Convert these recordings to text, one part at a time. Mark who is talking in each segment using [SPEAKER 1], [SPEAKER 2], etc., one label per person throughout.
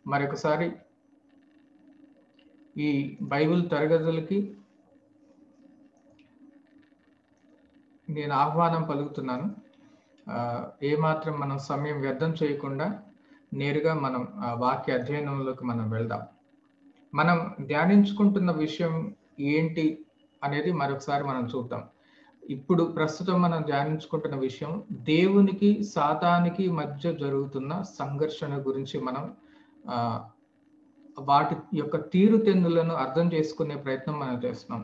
[SPEAKER 1] మరొకసారి ఈ బైబిల్ తరగతులకి నేను ఆహ్వానం పలుకుతున్నాను ఆ, ఏమాత్రం మనం సమయం వ్యర్థం చేయకుండా నేరుగా మనం ఆ వాక్య అధ్యయనంలోకి మనం వెళ్దాం మనం ధ్యానించుకుంటున్న విషయం ఏంటి అనేది మరొకసారి మనం చూద్దాం ఇప్పుడు ప్రస్తుతం మనం ధ్యానించుకుంటున్న విషయం దేవునికి సాతానికి మధ్య జరుగుతున్న సంఘర్షణ గురించి మనం ఆ, వాటి యొక్క తీరుతెన్నులను అర్థం చేసుకునే ప్రయత్నం మనం చేస్తున్నాం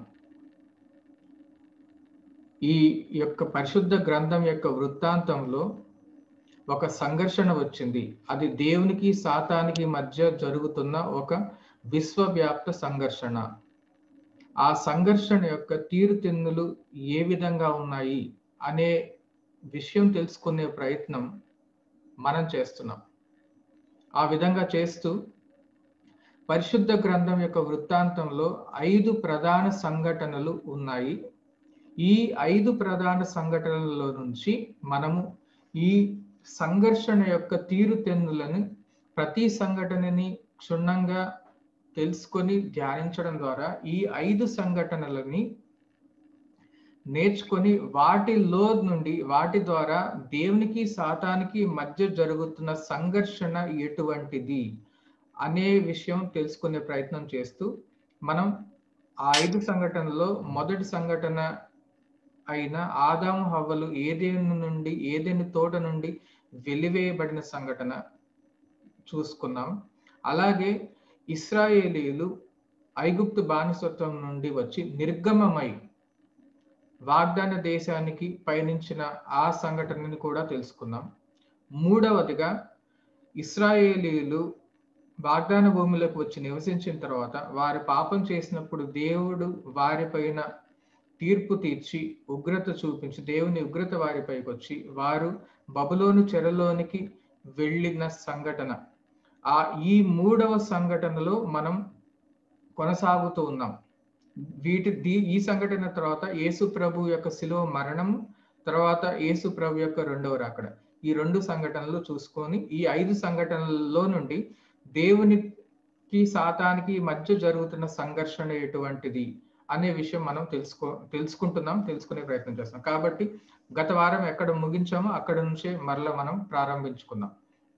[SPEAKER 1] ఈ యొక్క పరిశుద్ధ గ్రంథం యొక్క వృత్తాంతంలో ఒక సంఘర్షణ వచ్చింది అది దేవునికి సాతానికి మధ్య జరుగుతున్న ఒక విశ్వవ్యాప్త సంఘర్షణ ఆ సంఘర్షణ యొక్క తీరుతెన్నులు ఏ విధంగా ఉన్నాయి అనే విషయం తెలుసుకునే ప్రయత్నం మనం చేస్తున్నాం ఆ విధంగా చేస్తూ పరిశుద్ధ గ్రంథం యొక్క వృత్తాంతంలో ఐదు ప్రధాన సంఘటనలు ఉన్నాయి ఈ ఐదు ప్రధాన సంఘటనలలో నుంచి మనము ఈ సంఘర్షణ యొక్క తీరుతెన్నులను ప్రతి సంఘటనని క్షుణ్ణంగా తెలుసుకొని ధ్యానించడం ద్వారా ఈ ఐదు సంఘటనలని నేర్చుకొని వాటిలో నుండి వాటి ద్వారా దేవునికి సాతానికి మధ్య జరుగుతున్న సంఘర్షణ ఎటువంటిది అనే విషయం తెలుసుకునే ప్రయత్నం చేస్తూ మనం ఆ ఐదు సంఘటనలో మొదటి సంఘటన అయిన ఆదాము హవ్వలు ఏదేను నుండి ఏదేని తోట నుండి వెలివేయబడిన సంఘటన చూసుకున్నాం అలాగే ఇస్రాయేలీలు ఐగుప్తు బానిసత్వం నుండి వచ్చి నిర్గమమై వాగ్దాన దేశానికి పయనించిన ఆ సంఘటనని కూడా తెలుసుకున్నాం మూడవదిగా ఇస్రాయేలీలు వాగ్దాన భూమిలోకి వచ్చి నివసించిన తర్వాత వారి పాపం చేసినప్పుడు దేవుడు వారిపైన తీర్పు తీర్చి ఉగ్రత చూపించి దేవుని ఉగ్రత వారిపైకి వచ్చి వారు బబులోను చెరలోనికి వెళ్ళిన సంఘటన ఆ ఈ మూడవ సంఘటనలో మనం కొనసాగుతూ ఉన్నాం వీటి దీ ఈ సంఘటన తర్వాత యేసు ప్రభు యొక్క శిలువ మరణం తర్వాత యేసు ప్రభు యొక్క రెండవ రాకడ ఈ రెండు సంఘటనలు చూసుకొని ఈ ఐదు సంఘటనలలో నుండి దేవునికి సాతానికి మధ్య జరుగుతున్న సంఘర్షణ ఎటువంటిది అనే విషయం మనం తెలుసుకో తెలుసుకుంటున్నాం తెలుసుకునే ప్రయత్నం చేస్తాం కాబట్టి గత వారం ఎక్కడ ముగించామో అక్కడ నుంచే మరలా మనం ప్రారంభించుకుందాం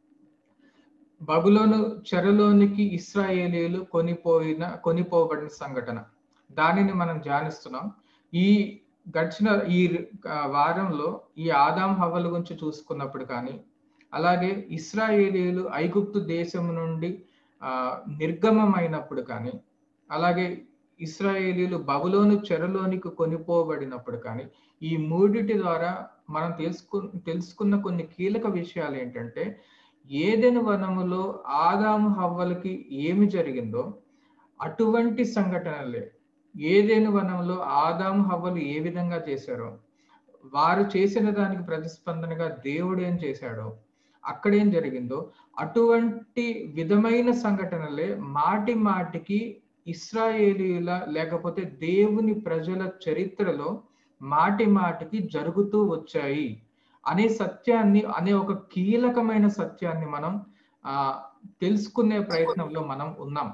[SPEAKER 1] బబులోను చెరలోనికి ఇస్రాయేలీలు కొనిపోయిన కొనిపోబడిన సంఘటన దానిని మనం ధ్యానిస్తున్నాం ఈ గడిచిన ఈ వారంలో ఈ ఆదాం హవ్వల గురించి చూసుకున్నప్పుడు కానీ అలాగే ఇస్రాయేలీలు ఐగుప్తు దేశం నుండి ఆ నిర్గమమైనప్పుడు కానీ అలాగే ఇస్రాయేలీలు బబులోను చెరలోనికి కొనిపోబడినప్పుడు కానీ ఈ మూడిటి ద్వారా మనం తెలుసుకు తెలుసుకున్న కొన్ని కీలక విషయాలు ఏంటంటే ఏదెను వనములో ఆదాము హవ్వలకి ఏమి జరిగిందో అటువంటి సంఘటనలే ఏదేను వనంలో ఆదాము హవ్వలు ఏ విధంగా చేశారో వారు చేసిన దానికి ప్రతిస్పందనగా దేవుడు ఏం చేశాడో అక్కడేం జరిగిందో అటువంటి విధమైన సంఘటనలే మాటి మాటికి ఇస్రాయేలీల లేకపోతే దేవుని ప్రజల చరిత్రలో మాటి మాటికి జరుగుతూ వచ్చాయి అనే సత్యాన్ని అనే ఒక కీలకమైన సత్యాన్ని మనం ఆ తెలుసుకునే ప్రయత్నంలో మనం ఉన్నాం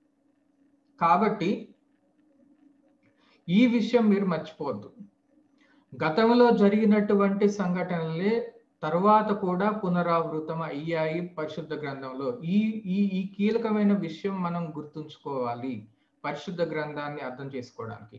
[SPEAKER 1] కాబట్టి ఈ విషయం మీరు మర్చిపోవద్దు గతంలో జరిగినటువంటి సంఘటనలే తరువాత కూడా పునరావృతం అయ్యాయి పరిశుద్ధ గ్రంథంలో ఈ ఈ ఈ కీలకమైన విషయం మనం గుర్తుంచుకోవాలి పరిశుద్ధ గ్రంథాన్ని అర్థం చేసుకోవడానికి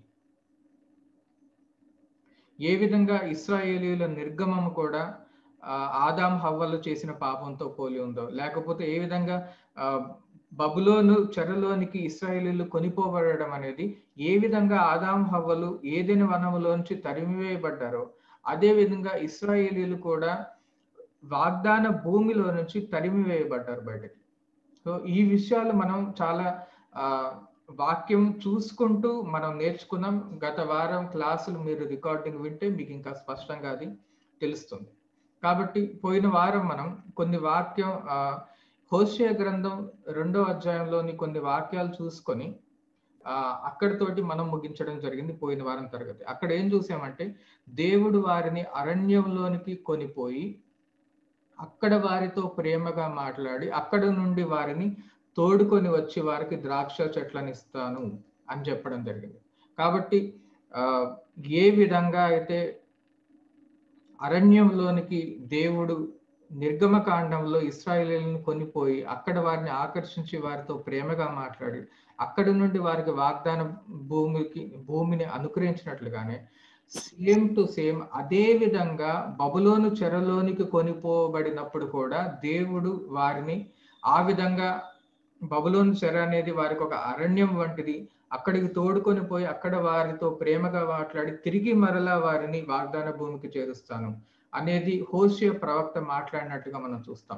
[SPEAKER 1] ఏ విధంగా ఇస్రాయేలీల నిర్గమం కూడా ఆదాం హవ్వలు చేసిన పాపంతో పోలి ఉందో లేకపోతే ఏ విధంగా బబులోను చెరలోనికి ఇస్రాయేలీలు కొనిపోబడడం అనేది ఏ విధంగా ఆదాం హవ్వలు ఏదైనా వనములోంచి తరిమివేయబడ్డారో అదే విధంగా ఇస్రాయేలీలు కూడా వాగ్దాన భూమిలో నుంచి తరిమివేయబడ్డారు బయటకి సో ఈ విషయాలు మనం చాలా ఆ వాక్యం చూసుకుంటూ మనం నేర్చుకున్నాం గత వారం క్లాసులు మీరు రికార్డింగ్ వింటే మీకు ఇంకా స్పష్టంగా అది తెలుస్తుంది కాబట్టి పోయిన వారం మనం కొన్ని వాక్యం ఆ హోషయ గ్రంథం రెండో అధ్యాయంలోని కొన్ని వాక్యాలు చూసుకొని ఆ అక్కడితోటి మనం ముగించడం జరిగింది పోయిన వారం తరగతి అక్కడ ఏం చూసామంటే దేవుడు వారిని అరణ్యంలోనికి కొనిపోయి అక్కడ వారితో ప్రేమగా మాట్లాడి అక్కడ నుండి వారిని తోడుకొని వచ్చి వారికి ద్రాక్ష చెట్లను ఇస్తాను అని చెప్పడం జరిగింది కాబట్టి ఆ, ఏ విధంగా అయితే అరణ్యంలోనికి దేవుడు నిర్గమకాండంలో ఇస్రాయేలీలను కొనిపోయి అక్కడ వారిని ఆకర్షించి వారితో ప్రేమగా మాట్లాడి అక్కడి నుండి వారికి వాగ్దాన భూమికి భూమిని అనుగ్రహించినట్లుగానే సేమ్ టు సేమ్ అదే విధంగా బబులోను చెరలోనికి కొనిపోబడినప్పుడు కూడా దేవుడు వారిని ఆ విధంగా బబులోను చెర అనేది వారికి ఒక అరణ్యం వంటిది అక్కడికి తోడుకొని పోయి అక్కడ వారితో ప్రేమగా మాట్లాడి తిరిగి మరలా వారిని వాగ్దాన భూమికి చేరుస్తాను అనేది హోషియ ప్రవక్త మాట్లాడినట్టుగా మనం చూస్తాం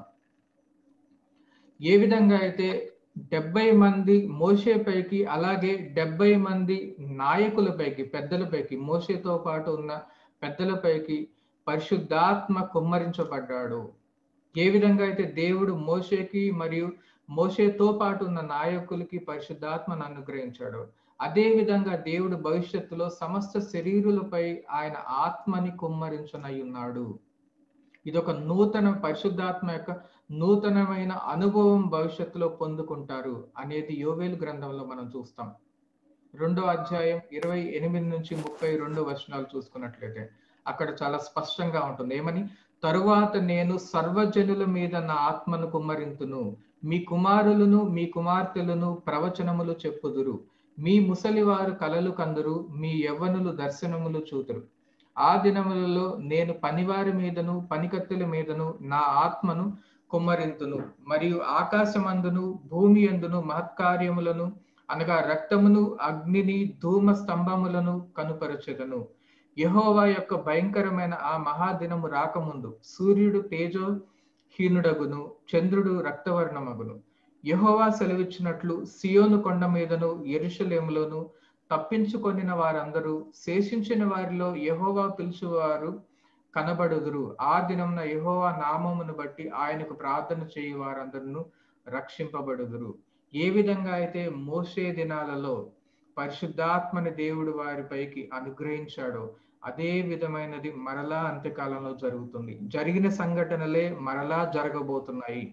[SPEAKER 1] ఏ విధంగా అయితే డెబ్బై మంది మోషే పైకి అలాగే డెబ్బై మంది నాయకులపైకి పెద్దలపైకి మోషేతో పాటు ఉన్న పెద్దలపైకి పరిశుద్ధాత్మ కుమ్మరించబడ్డాడు ఏ విధంగా అయితే దేవుడు మోషేకి మరియు మోషేతో పాటు ఉన్న నాయకులకి పరిశుద్ధాత్మను అనుగ్రహించాడు అదే విధంగా దేవుడు భవిష్యత్తులో సమస్త శరీరులపై ఆయన ఆత్మని కుమ్మరించనై ఉన్నాడు ఇది ఒక నూతన పరిశుద్ధాత్మ యొక్క నూతనమైన అనుభవం భవిష్యత్తులో పొందుకుంటారు అనేది యోవేలు గ్రంథంలో మనం చూస్తాం రెండో అధ్యాయం ఇరవై ఎనిమిది నుంచి ముప్పై రెండు వచనాలు చూసుకున్నట్లయితే అక్కడ చాలా స్పష్టంగా ఉంటుంది ఏమని తరువాత నేను సర్వజనుల మీద నా ఆత్మను కుమ్మరింతును మీ కుమారులను మీ కుమార్తెలను ప్రవచనములు చెప్పుదురు మీ ముసలివారు కలలు కందురు మీ యవ్వనులు దర్శనములు చూతురు ఆ దినములలో నేను పనివారి మీదను పనికత్తెల మీదను నా ఆత్మను కుమ్మరింతును మరియు ఆకాశమందును భూమి అందును మహత్కార్యములను అనగా రక్తమును అగ్నిని ధూమ స్తంభములను కనుపరచెదను యహోవా యొక్క భయంకరమైన ఆ మహాదినము రాకముందు సూర్యుడు తేజో హీనుడగును చంద్రుడు రక్తవర్ణమగును యహోవా సెలవిచ్చినట్లు సియోను కొండ మీదను ఎరుషలేములోను తప్పించుకొనిన వారందరూ శేషించిన వారిలో యహోవా పిలుచువారు కనబడుదురు ఆ దినంన యహోవా నామమును బట్టి ఆయనకు ప్రార్థన చేయు వారందరూ రక్షింపబడుదురు ఏ విధంగా అయితే మోసే దినాలలో పరిశుద్ధాత్మని దేవుడు వారిపైకి అనుగ్రహించాడో అదే విధమైనది మరలా అంత్యకాలంలో జరుగుతుంది జరిగిన సంఘటనలే మరలా జరగబోతున్నాయి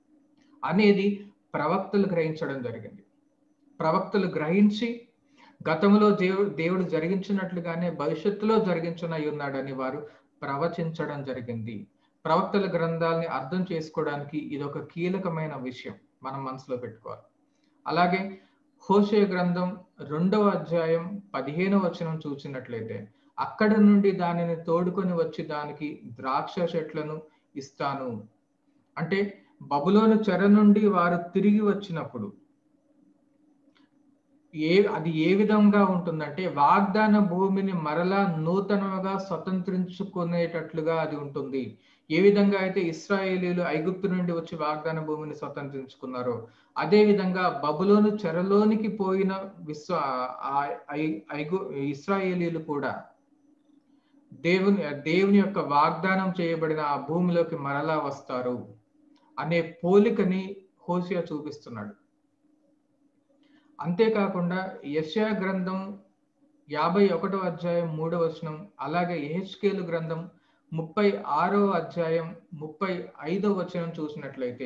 [SPEAKER 1] అనేది ప్రవక్తలు గ్రహించడం జరిగింది ప్రవక్తలు గ్రహించి గతంలో దేవుడు దేవుడు జరిగించినట్లుగానే భవిష్యత్తులో జరిగించనై ఉన్నాడని వారు ప్రవచించడం జరిగింది ప్రవక్తల గ్రంథాలని అర్థం చేసుకోవడానికి ఇది ఒక కీలకమైన విషయం మనం మనసులో పెట్టుకోవాలి అలాగే హోషే గ్రంథం రెండవ అధ్యాయం పదిహేనవ వచనం చూసినట్లయితే అక్కడ నుండి దానిని తోడుకొని వచ్చి దానికి ద్రాక్ష చెట్లను ఇస్తాను అంటే బబులోను చెర నుండి వారు తిరిగి వచ్చినప్పుడు ఏ అది ఏ విధంగా ఉంటుందంటే వాగ్దాన భూమిని మరలా నూతనంగా స్వతంత్రించుకునేటట్లుగా అది ఉంటుంది ఏ విధంగా అయితే ఇస్రాయేలీలు ఐగుప్తు నుండి వచ్చి వాగ్దాన భూమిని స్వతంత్రించుకున్నారో అదే విధంగా బబులోను చెరలోనికి పోయిన విశ్వ ఐగు ఇస్రాయేలీలు కూడా దేవుని దేవుని యొక్క వాగ్దానం చేయబడిన ఆ భూమిలోకి మరలా వస్తారు అనే పోలికని హోసియా చూపిస్తున్నాడు అంతేకాకుండా యశా గ్రంథం యాభై ఒకటో అధ్యాయం మూడవ వచనం అలాగే ఎహెచ్కేలు గ్రంథం ముప్పై ఆరో అధ్యాయం ముప్పై ఐదో వచనం చూసినట్లయితే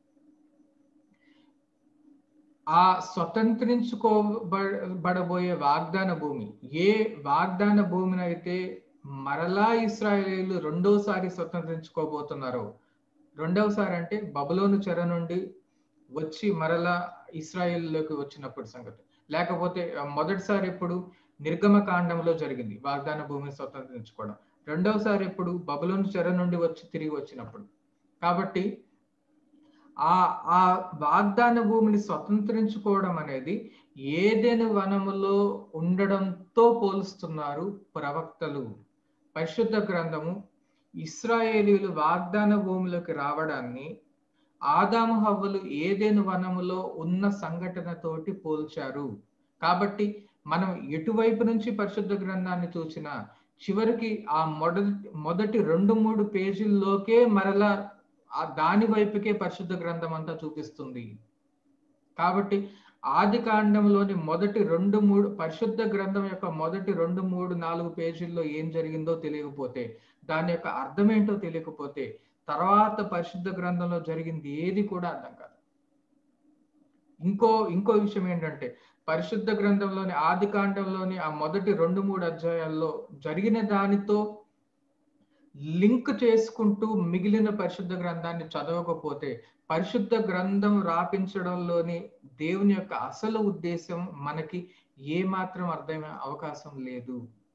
[SPEAKER 1] ఆ స్వతంత్రించుకోబడబోయే వాగ్దాన భూమి ఏ వాగ్దాన భూమిని అయితే మరలా ఇస్రాయేలీలు రెండోసారి స్వతంత్రించుకోబోతున్నారో రెండవసారి అంటే బబులోను చెర నుండి వచ్చి మరలా ఇస్రాయేల్లోకి వచ్చినప్పుడు సంగతి లేకపోతే మొదటిసారి ఎప్పుడు నిర్గమ కాండంలో జరిగింది వాగ్దాన భూమిని స్వతంత్రించుకోవడం రెండవసారి ఎప్పుడు బబులోను చెర నుండి వచ్చి తిరిగి వచ్చినప్పుడు కాబట్టి ఆ ఆ వాగ్దాన భూమిని స్వతంత్రించుకోవడం అనేది ఏదైనా వనములో ఉండడంతో పోలుస్తున్నారు ప్రవక్తలు పరిశుద్ధ గ్రంథము ఇస్రాయేలీలు వాగ్దాన భూమిలోకి రావడాన్ని ఆదాము హవ్వలు ఏదేను వనములో ఉన్న సంఘటనతోటి పోల్చారు కాబట్టి మనం ఎటువైపు నుంచి పరిశుద్ధ గ్రంథాన్ని చూసినా చివరికి ఆ మొదటి మొదటి రెండు మూడు పేజీల్లోకే మరలా ఆ దాని వైపుకే పరిశుద్ధ గ్రంథం అంతా చూపిస్తుంది కాబట్టి ఆది కాండంలోని మొదటి రెండు మూడు పరిశుద్ధ గ్రంథం యొక్క మొదటి రెండు మూడు నాలుగు పేజీల్లో ఏం జరిగిందో తెలియకపోతే దాని యొక్క అర్థం ఏంటో తెలియకపోతే తర్వాత పరిశుద్ధ గ్రంథంలో జరిగింది ఏది కూడా అర్థం కాదు ఇంకో ఇంకో విషయం ఏంటంటే పరిశుద్ధ గ్రంథంలోని ఆది కాండంలోని ఆ మొదటి రెండు మూడు అధ్యాయాల్లో జరిగిన దానితో లింక్ చేసుకుంటూ మిగిలిన పరిశుద్ధ గ్రంథాన్ని చదవకపోతే పరిశుద్ధ గ్రంథం రాపించడంలోని దేవుని యొక్క అసలు ఉద్దేశం మనకి ఏ మాత్రం అర్థమయ్యే అవకాశం లేదు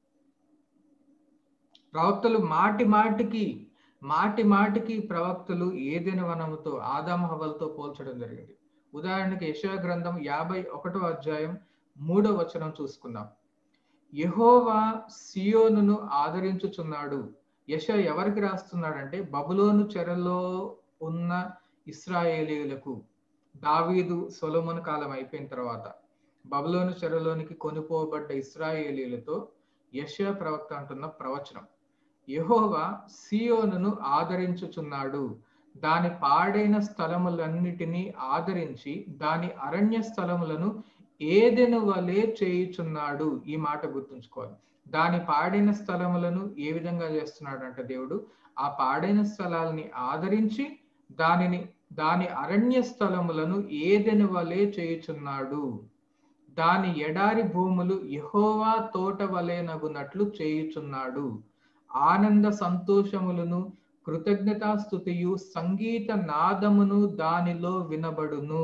[SPEAKER 1] ప్రవక్తలు మాటి మాటికి మాటి మాటికి ప్రవక్తలు ఏదైనా వనముతో ఆదామ హవలతో పోల్చడం జరిగింది ఉదాహరణకి యశా గ్రంథం యాభై ఒకటో అధ్యాయం మూడో వచనం చూసుకుందాం యహోవా సియోనును ఆదరించుచున్నాడు యశ ఎవరికి రాస్తున్నాడంటే బబులోను చెరలో ఉన్న ఇస్రాయేలీలకు దావీదు సొలమున్ కాలం అయిపోయిన తర్వాత బబులోను చెరలోనికి కొనుపోబడ్డ ఇస్రాయేలీలతో యశ ప్రవక్త అంటున్న ప్రవచనం యహోవా సియోనును ఆదరించుచున్నాడు దాని పాడైన స్థలములన్నిటినీ ఆదరించి దాని అరణ్య స్థలములను ఏదెను వలె చేయుచున్నాడు ఈ మాట గుర్తుంచుకోవాలి దాని పాడైన స్థలములను ఏ విధంగా చేస్తున్నాడు అంటే దేవుడు ఆ పాడైన స్థలాలని ఆదరించి దానిని దాని అరణ్య స్థలములను ఏదెను వలె చేయుచున్నాడు దాని ఎడారి భూములు యహోవా తోట వలెనగునట్లు చేయుచున్నాడు ఆనంద సంతోషములను కృతజ్ఞతాస్థుతియు సంగీత నాదమును దానిలో వినబడును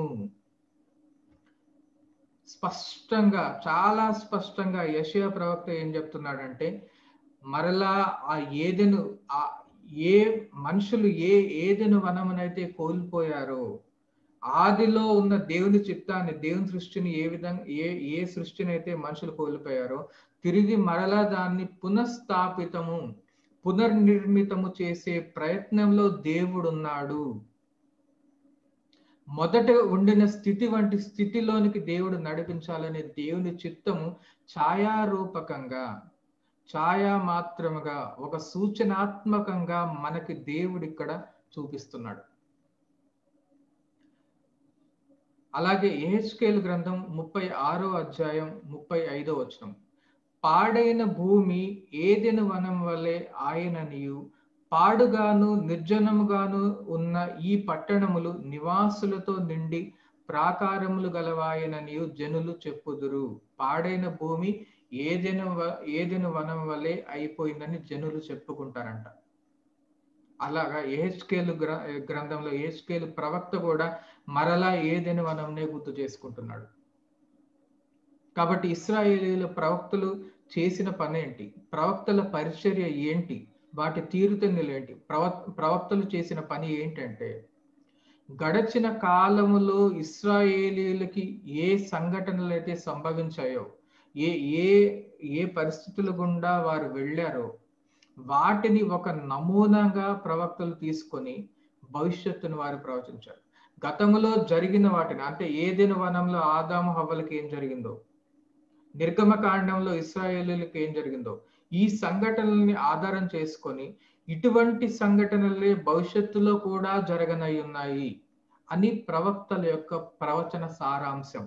[SPEAKER 1] స్పష్టంగా చాలా స్పష్టంగా యశయ ప్రవక్త ఏం చెప్తున్నాడంటే మరలా ఆ ఏదెను ఆ ఏ మనుషులు ఏ ఏదెను వనమునైతే కోల్పోయారో ఆదిలో ఉన్న దేవుని చిత్తాన్ని దేవుని సృష్టిని ఏ విధంగా ఏ ఏ సృష్టిని అయితే మనుషులు కోల్పోయారో తిరిగి మరలా దాన్ని పునఃస్థాపితము పునర్నిర్మితము చేసే ప్రయత్నంలో దేవుడున్నాడు మొదట ఉండిన స్థితి వంటి స్థితిలోనికి దేవుడు నడిపించాలనే దేవుని చిత్తము ఛాయారూపకంగా ఛాయా మాత్రముగా ఒక సూచనాత్మకంగా మనకి దేవుడు ఇక్కడ చూపిస్తున్నాడు అలాగే ఏహెచ్కేల్ గ్రంథం ముప్పై ఆరో అధ్యాయం ముప్పై ఐదో వచనం పాడైన భూమి ఏదెను వనం వలె ఆయననియు పాడుగాను నిర్జనముగాను ఉన్న ఈ పట్టణములు నివాసులతో నిండి ప్రాకారములు గలవాయననియు జనులు చెప్పుదురు పాడైన భూమి ఏదెను ఏదెను వనం వలె అయిపోయిందని జనులు చెప్పుకుంటారంట అలాగా ఏహెచ్కేలు గ్ర గ్రంథంలో ఏహెచ్కేలు ప్రవక్త కూడా మరలా ఏదెను వనంనే గుర్తు చేసుకుంటున్నాడు కాబట్టి ఇస్రాయేలీల ప్రవక్తలు చేసిన పని ఏంటి ప్రవక్తల పరిచర్య ఏంటి వాటి తీరుతెన్నులు ఏంటి ప్రవ ప్రవక్తలు చేసిన పని ఏంటంటే గడచిన కాలములో ఇస్రాయేలీలకి ఏ సంఘటనలు అయితే సంభవించాయో ఏ ఏ ఏ పరిస్థితుల గుండా వారు వెళ్ళారో వాటిని ఒక నమూనాగా ప్రవక్తలు తీసుకొని భవిష్యత్తును వారు ప్రవచించారు గతంలో జరిగిన వాటిని అంటే ఏదైనా వనంలో ఆదాము హవ్వలకి ఏం జరిగిందో నిర్గమకాండంలో ఇస్రాయేలీలకు ఏం జరిగిందో ఈ సంఘటనల్ని ఆధారం చేసుకొని ఇటువంటి సంఘటనలే భవిష్యత్తులో కూడా జరగనై ఉన్నాయి అని ప్రవక్తల యొక్క ప్రవచన సారాంశం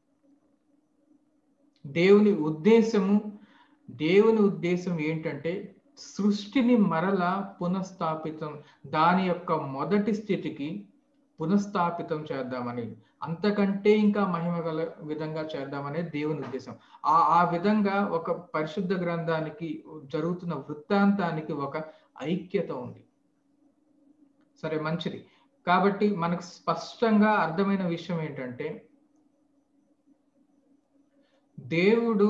[SPEAKER 1] దేవుని ఉద్దేశము దేవుని ఉద్దేశం ఏంటంటే సృష్టిని మరల పునఃస్థాపితం దాని యొక్క మొదటి స్థితికి పునఃస్థాపితం చేద్దామని అంతకంటే ఇంకా మహిమ గల విధంగా చేద్దామనే దేవుని ఉద్దేశం ఆ ఆ విధంగా ఒక పరిశుద్ధ గ్రంథానికి జరుగుతున్న వృత్తాంతానికి ఒక ఐక్యత ఉంది సరే మంచిది కాబట్టి మనకు స్పష్టంగా అర్థమైన విషయం ఏంటంటే దేవుడు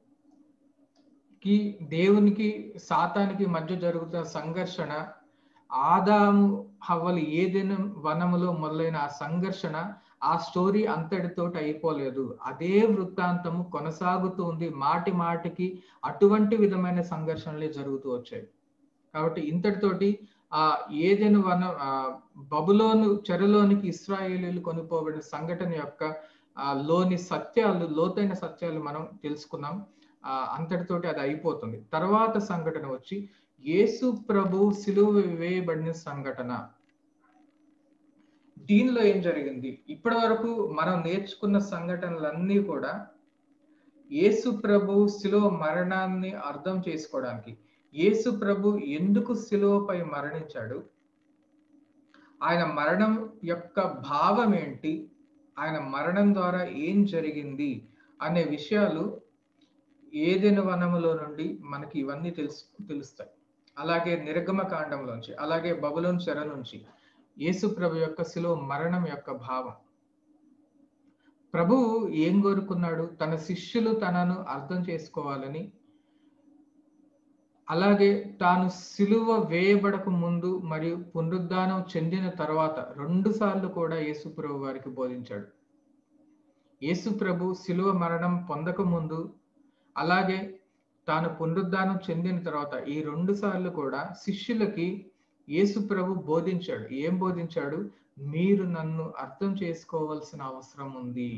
[SPEAKER 1] కి దేవునికి సాతానికి మధ్య జరుగుతున్న సంఘర్షణ ఆదాము హవ్వలు ఏదైనా వనములో మొదలైన ఆ సంఘర్షణ ఆ స్టోరీ అంతటితోటి అయిపోలేదు అదే వృత్తాంతము కొనసాగుతుంది మాటి మాటికి అటువంటి విధమైన సంఘర్షణలే జరుగుతూ వచ్చాయి కాబట్టి ఇంతటితోటి ఆ ఏదైనా వన బబులోను చెరలోనికి ఇస్రాయేలీలు కొనుక్కోబడిన సంఘటన యొక్క ఆ లోని సత్యాలు లోతైన సత్యాలు మనం తెలుసుకున్నాం ఆ అంతటితోటి అది అయిపోతుంది తర్వాత సంఘటన వచ్చి యేసు ప్రభు సిలువ వేయబడిన సంఘటన దీనిలో ఏం జరిగింది ఇప్పటి వరకు మనం నేర్చుకున్న సంఘటనలన్నీ కూడా యేసు ప్రభు శిలువ మరణాన్ని అర్థం చేసుకోవడానికి యేసు ప్రభు ఎందుకు శిలువపై మరణించాడు ఆయన మరణం యొక్క భావం ఏంటి ఆయన మరణం ద్వారా ఏం జరిగింది అనే విషయాలు ఏదైనా వనములో నుండి మనకి ఇవన్నీ తెలుసు తెలుస్తాయి అలాగే నిర్గమ కాండంలోంచి అలాగే బబులోన్ చెర నుంచి యేసు ప్రభు యొక్క శిలువ మరణం యొక్క భావం ప్రభువు ఏం కోరుకున్నాడు తన శిష్యులు తనను అర్థం చేసుకోవాలని అలాగే తాను సిలువ వేయబడక ముందు మరియు పునరుద్ధానం చెందిన తర్వాత రెండు సార్లు కూడా యేసు ప్రభు వారికి బోధించాడు యేసు ప్రభు సిలువ మరణం పొందక ముందు అలాగే తాను పునరుద్ధానం చెందిన తర్వాత ఈ రెండు సార్లు కూడా శిష్యులకి యేసు ప్రభు బోధించాడు ఏం బోధించాడు మీరు నన్ను అర్థం చేసుకోవాల్సిన అవసరం ఉంది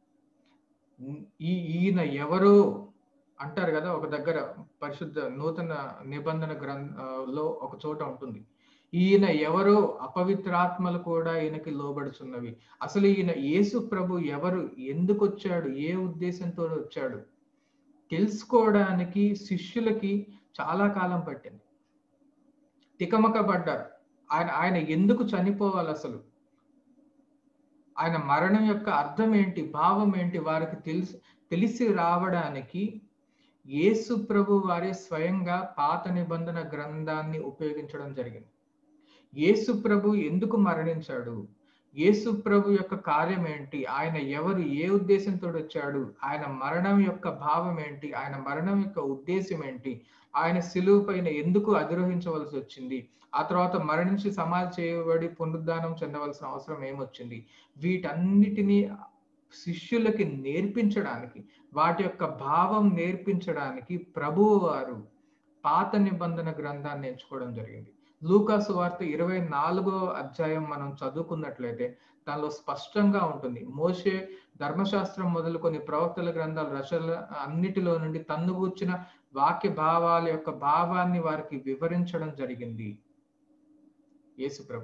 [SPEAKER 1] ఈ ఈయన ఎవరో అంటారు కదా ఒక దగ్గర పరిశుద్ధ నూతన నిబంధన గ్రంథంలో ఒక చోట ఉంటుంది ఈయన ఎవరో అపవిత్రాత్మలు కూడా ఈయనకి లోబడుచున్నవి అసలు ఈయన యేసు ప్రభు ఎవరు ఎందుకు వచ్చాడు ఏ ఉద్దేశంతో వచ్చాడు తెలుసుకోవడానికి శిష్యులకి చాలా కాలం పట్టింది తికమక పడ్డారు ఆయన ఆయన ఎందుకు చనిపోవాలి అసలు ఆయన మరణం యొక్క అర్థం ఏంటి భావం ఏంటి వారికి తెలిసి తెలిసి రావడానికి యేసు ప్రభు వారే స్వయంగా పాత నిబంధన గ్రంథాన్ని ఉపయోగించడం జరిగింది యేసు ప్రభు ఎందుకు మరణించాడు యేసు ప్రభు యొక్క కార్యం ఏంటి ఆయన ఎవరు ఏ ఉద్దేశంతో వచ్చాడు ఆయన మరణం యొక్క భావం ఏంటి ఆయన మరణం యొక్క ఉద్దేశం ఏంటి ఆయన సిలువు పైన ఎందుకు అధిరోహించవలసి వచ్చింది ఆ తర్వాత మరణించి సమాధి చేయబడి పునరుద్ధానం చెందవలసిన అవసరం ఏమొచ్చింది వీటన్నిటినీ శిష్యులకి నేర్పించడానికి వాటి యొక్క భావం నేర్పించడానికి ప్రభువు వారు పాత నిబంధన గ్రంథాన్ని ఎంచుకోవడం జరిగింది లూకాసు వార్త ఇరవై నాలుగో అధ్యాయం మనం చదువుకున్నట్లయితే దానిలో స్పష్టంగా ఉంటుంది మోషే ధర్మశాస్త్రం మొదలుకొని ప్రవక్తల గ్రంథాల రచనల అన్నిటిలో నుండి తన్నుగూర్చిన వాక్య భావాల యొక్క భావాన్ని వారికి వివరించడం జరిగింది యేసు ప్రభు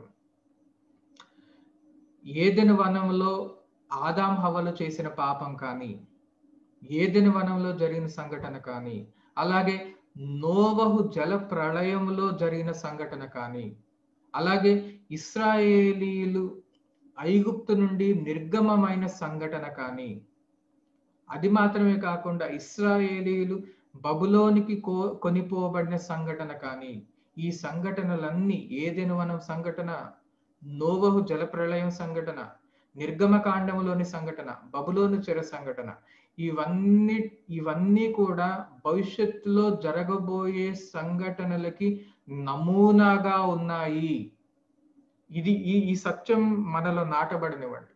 [SPEAKER 1] ఏదెను వనంలో ఆదాం హవలు చేసిన పాపం కానీ ఏదెను వనంలో జరిగిన సంఘటన కానీ అలాగే నోవహు జల ప్రళయంలో జరిగిన సంఘటన కానీ అలాగే ఇస్రాయేలీలు ఐగుప్తు నుండి నిర్గమమైన సంఘటన కానీ అది మాత్రమే కాకుండా ఇస్రాయేలీలు బబులోనికి కో కొనిపోబడిన సంఘటన కానీ ఈ సంఘటనలన్నీ ఏదైనా మనం సంఘటన నోవహు జలప్రళయం సంఘటన నిర్గమకాండములోని సంఘటన బబులోను చెర సంఘటన ఇవన్నీ ఇవన్నీ కూడా భవిష్యత్తులో జరగబోయే సంఘటనలకి నమూనాగా ఉన్నాయి ఇది ఈ ఈ సత్యం మనలో నాటబడనివ్వండి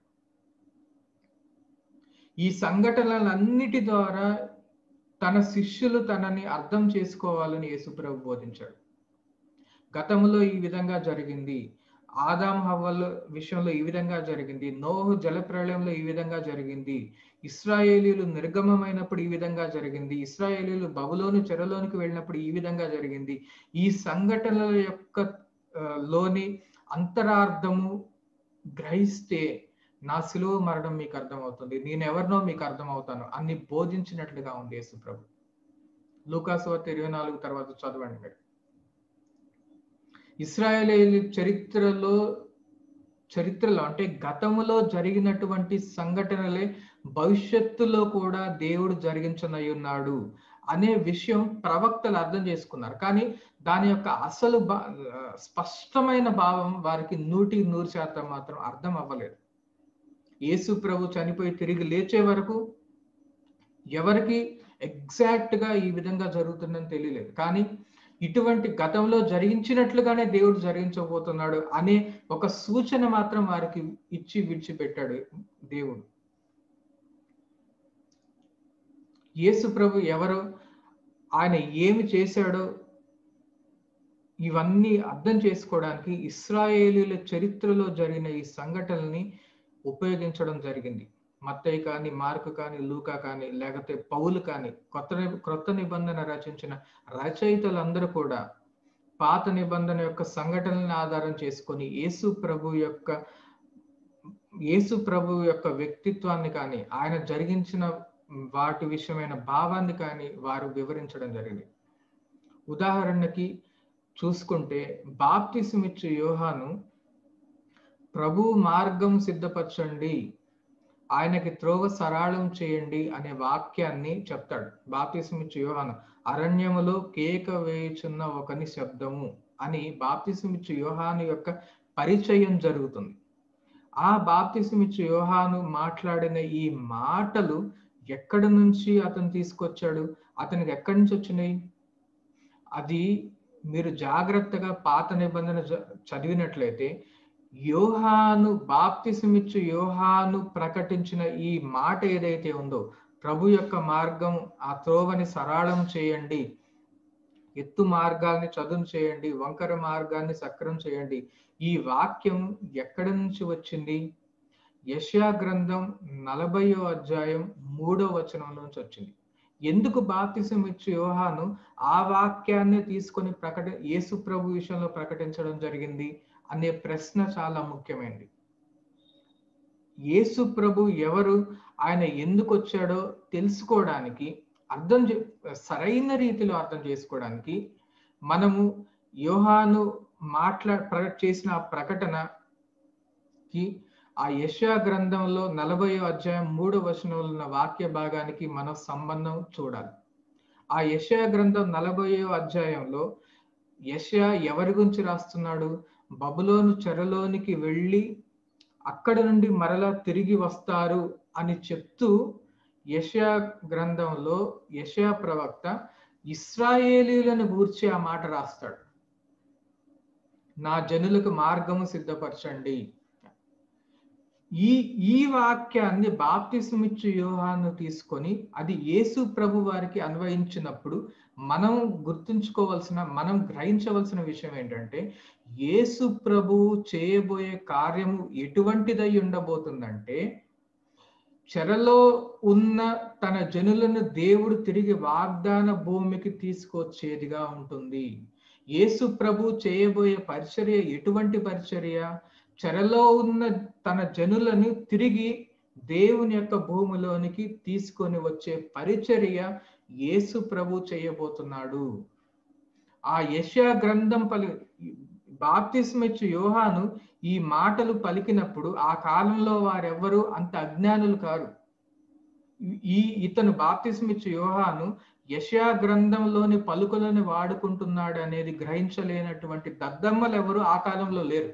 [SPEAKER 1] ఈ సంఘటనలన్నిటి ద్వారా తన శిష్యులు తనని అర్థం చేసుకోవాలని యేసుప్రభు బోధించాడు గతంలో ఈ విధంగా జరిగింది ఆదాం హవ్వల విషయంలో ఈ విధంగా జరిగింది నోహు జలప్రళయంలో ఈ విధంగా జరిగింది ఇస్రాయేలీలు నిర్గమమైనప్పుడు ఈ విధంగా జరిగింది ఇస్రాయేలీలు బబులోను చెరలోనికి వెళ్ళినప్పుడు ఈ విధంగా జరిగింది ఈ సంఘటనల యొక్క లోని అంతరార్థము గ్రహిస్తే నా సిలువ మరణం మీకు అర్థమవుతుంది నేను ఎవరినో మీకు అర్థమవుతాను అన్ని బోధించినట్లుగా ఉంది యేసు ప్రభు లూకాసు వార్త ఇరవై నాలుగు తర్వాత చదవండి మీరు ఇస్రాయేల్ చరిత్రలో చరిత్రలో అంటే గతములో జరిగినటువంటి సంఘటనలే భవిష్యత్తులో కూడా దేవుడు జరిగించనై ఉన్నాడు అనే విషయం ప్రవక్తలు అర్థం చేసుకున్నారు కానీ దాని యొక్క అసలు స్పష్టమైన భావం వారికి నూటి నూరు శాతం మాత్రం అర్థం అవ్వలేదు యేసు ప్రభు చనిపోయి తిరిగి లేచే వరకు ఎవరికి ఎగ్జాక్ట్ గా ఈ విధంగా జరుగుతుందని తెలియలేదు కానీ ఇటువంటి గతంలో జరిగించినట్లుగానే దేవుడు జరిగించబోతున్నాడు అనే ఒక సూచన మాత్రం వారికి ఇచ్చి విడిచిపెట్టాడు దేవుడు యేసు ప్రభు ఎవరు ఆయన ఏమి చేశాడో ఇవన్నీ అర్థం చేసుకోవడానికి ఇస్రాయేలీల చరిత్రలో జరిగిన ఈ సంఘటనల్ని ఉపయోగించడం జరిగింది మత్తయ్య కానీ మార్కు కానీ లూకా కానీ లేకపోతే పౌలు కానీ కొత్త క్రొత్త నిబంధన రచించిన రచయితలందరూ కూడా పాత నిబంధన యొక్క సంఘటనలను ఆధారం చేసుకొని యేసు ప్రభు యొక్క యేసు ప్రభు యొక్క వ్యక్తిత్వాన్ని కానీ ఆయన జరిగించిన వాటి విషయమైన భావాన్ని కానీ వారు వివరించడం జరిగింది ఉదాహరణకి చూసుకుంటే బాప్తిసమిచ్చే యోహాను ప్రభు మార్గం సిద్ధపరచండి ఆయనకి త్రోవ సరాళం చేయండి అనే వాక్యాన్ని చెప్తాడు బాప్తిస్మిచ్చు యోహాను అరణ్యములో కేక వేయుచున్న ఒకని శబ్దము అని బాప్తిస్మిచ్చు యోహాను యొక్క పరిచయం జరుగుతుంది ఆ బాప్తిస్మిచ్చు యోహాను మాట్లాడిన ఈ మాటలు ఎక్కడి నుంచి అతను తీసుకొచ్చాడు అతనికి ఎక్కడి నుంచి వచ్చినాయి అది మీరు జాగ్రత్తగా పాత నిబంధన చదివినట్లయితే యోహాను బాప్తిసమిచ్చు యోహాను ప్రకటించిన ఈ మాట ఏదైతే ఉందో ప్రభు యొక్క మార్గం ఆ త్రోవని సరళం చేయండి ఎత్తు మార్గాల్ని చదును చేయండి వంకర మార్గాన్ని సక్రం చేయండి ఈ వాక్యం ఎక్కడి నుంచి వచ్చింది యశా గ్రంథం నలభయో అధ్యాయం మూడో వచనం నుంచి వచ్చింది ఎందుకు బాప్తిసం ఇచ్చి యోహాను ఆ వాక్యాన్ని తీసుకొని ప్రకట యేసు ప్రభు విషయంలో ప్రకటించడం జరిగింది అనే ప్రశ్న చాలా ముఖ్యమైనది యేసు ప్రభు ఎవరు ఆయన ఎందుకు వచ్చాడో తెలుసుకోవడానికి అర్థం సరైన రీతిలో అర్థం చేసుకోవడానికి మనము యోహాను మాట్లా చేసిన ప్రకటనకి ఆ యశా గ్రంథంలో నలభై అధ్యాయం మూడో వచనంలో ఉన్న వాక్య భాగానికి మనం సంబంధం చూడాలి ఆ యశా గ్రంథం నలభయో అధ్యాయంలో యశా ఎవరి గురించి రాస్తున్నాడు బబులోను చెరలోనికి వెళ్ళి అక్కడ నుండి మరలా తిరిగి వస్తారు అని చెప్తూ యశా గ్రంథంలో యశా ప్రవక్త ఇస్రాయేలీలను గూర్చి ఆ మాట రాస్తాడు నా జనులకు మార్గము సిద్ధపరచండి ఈ ఈ వాక్యాన్ని బాప్తిస్మిచ్చు యోహాను తీసుకొని అది యేసు ప్రభు వారికి అన్వయించినప్పుడు మనం గుర్తుంచుకోవాల్సిన మనం గ్రహించవలసిన విషయం ఏంటంటే యేసు ప్రభు చేయబోయే కార్యము ఎటువంటిదై ఉండబోతుందంటే చెరలో ఉన్న తన జనులను దేవుడు తిరిగి వాగ్దాన భూమికి తీసుకొచ్చేదిగా ఉంటుంది యేసు ప్రభు చేయబోయే పరిచర్య ఎటువంటి పరిచర్య చెరలో ఉన్న తన జనులను తిరిగి దేవుని యొక్క భూమిలోనికి తీసుకొని వచ్చే పరిచర్య యేసు ప్రభు చేయబోతున్నాడు ఆ యశ గ్రంథం పలి బాప్తిస్మిచ్చు యోహాను ఈ మాటలు పలికినప్పుడు ఆ కాలంలో వారెవ్వరు అంత అజ్ఞానులు కారు ఈ ఇతను బాప్తిస్మిచ్చు యోహాను యశా గ్రంథంలోని పలుకులను వాడుకుంటున్నాడు అనేది గ్రహించలేనటువంటి దద్దమ్మలు ఎవరు ఆ కాలంలో లేరు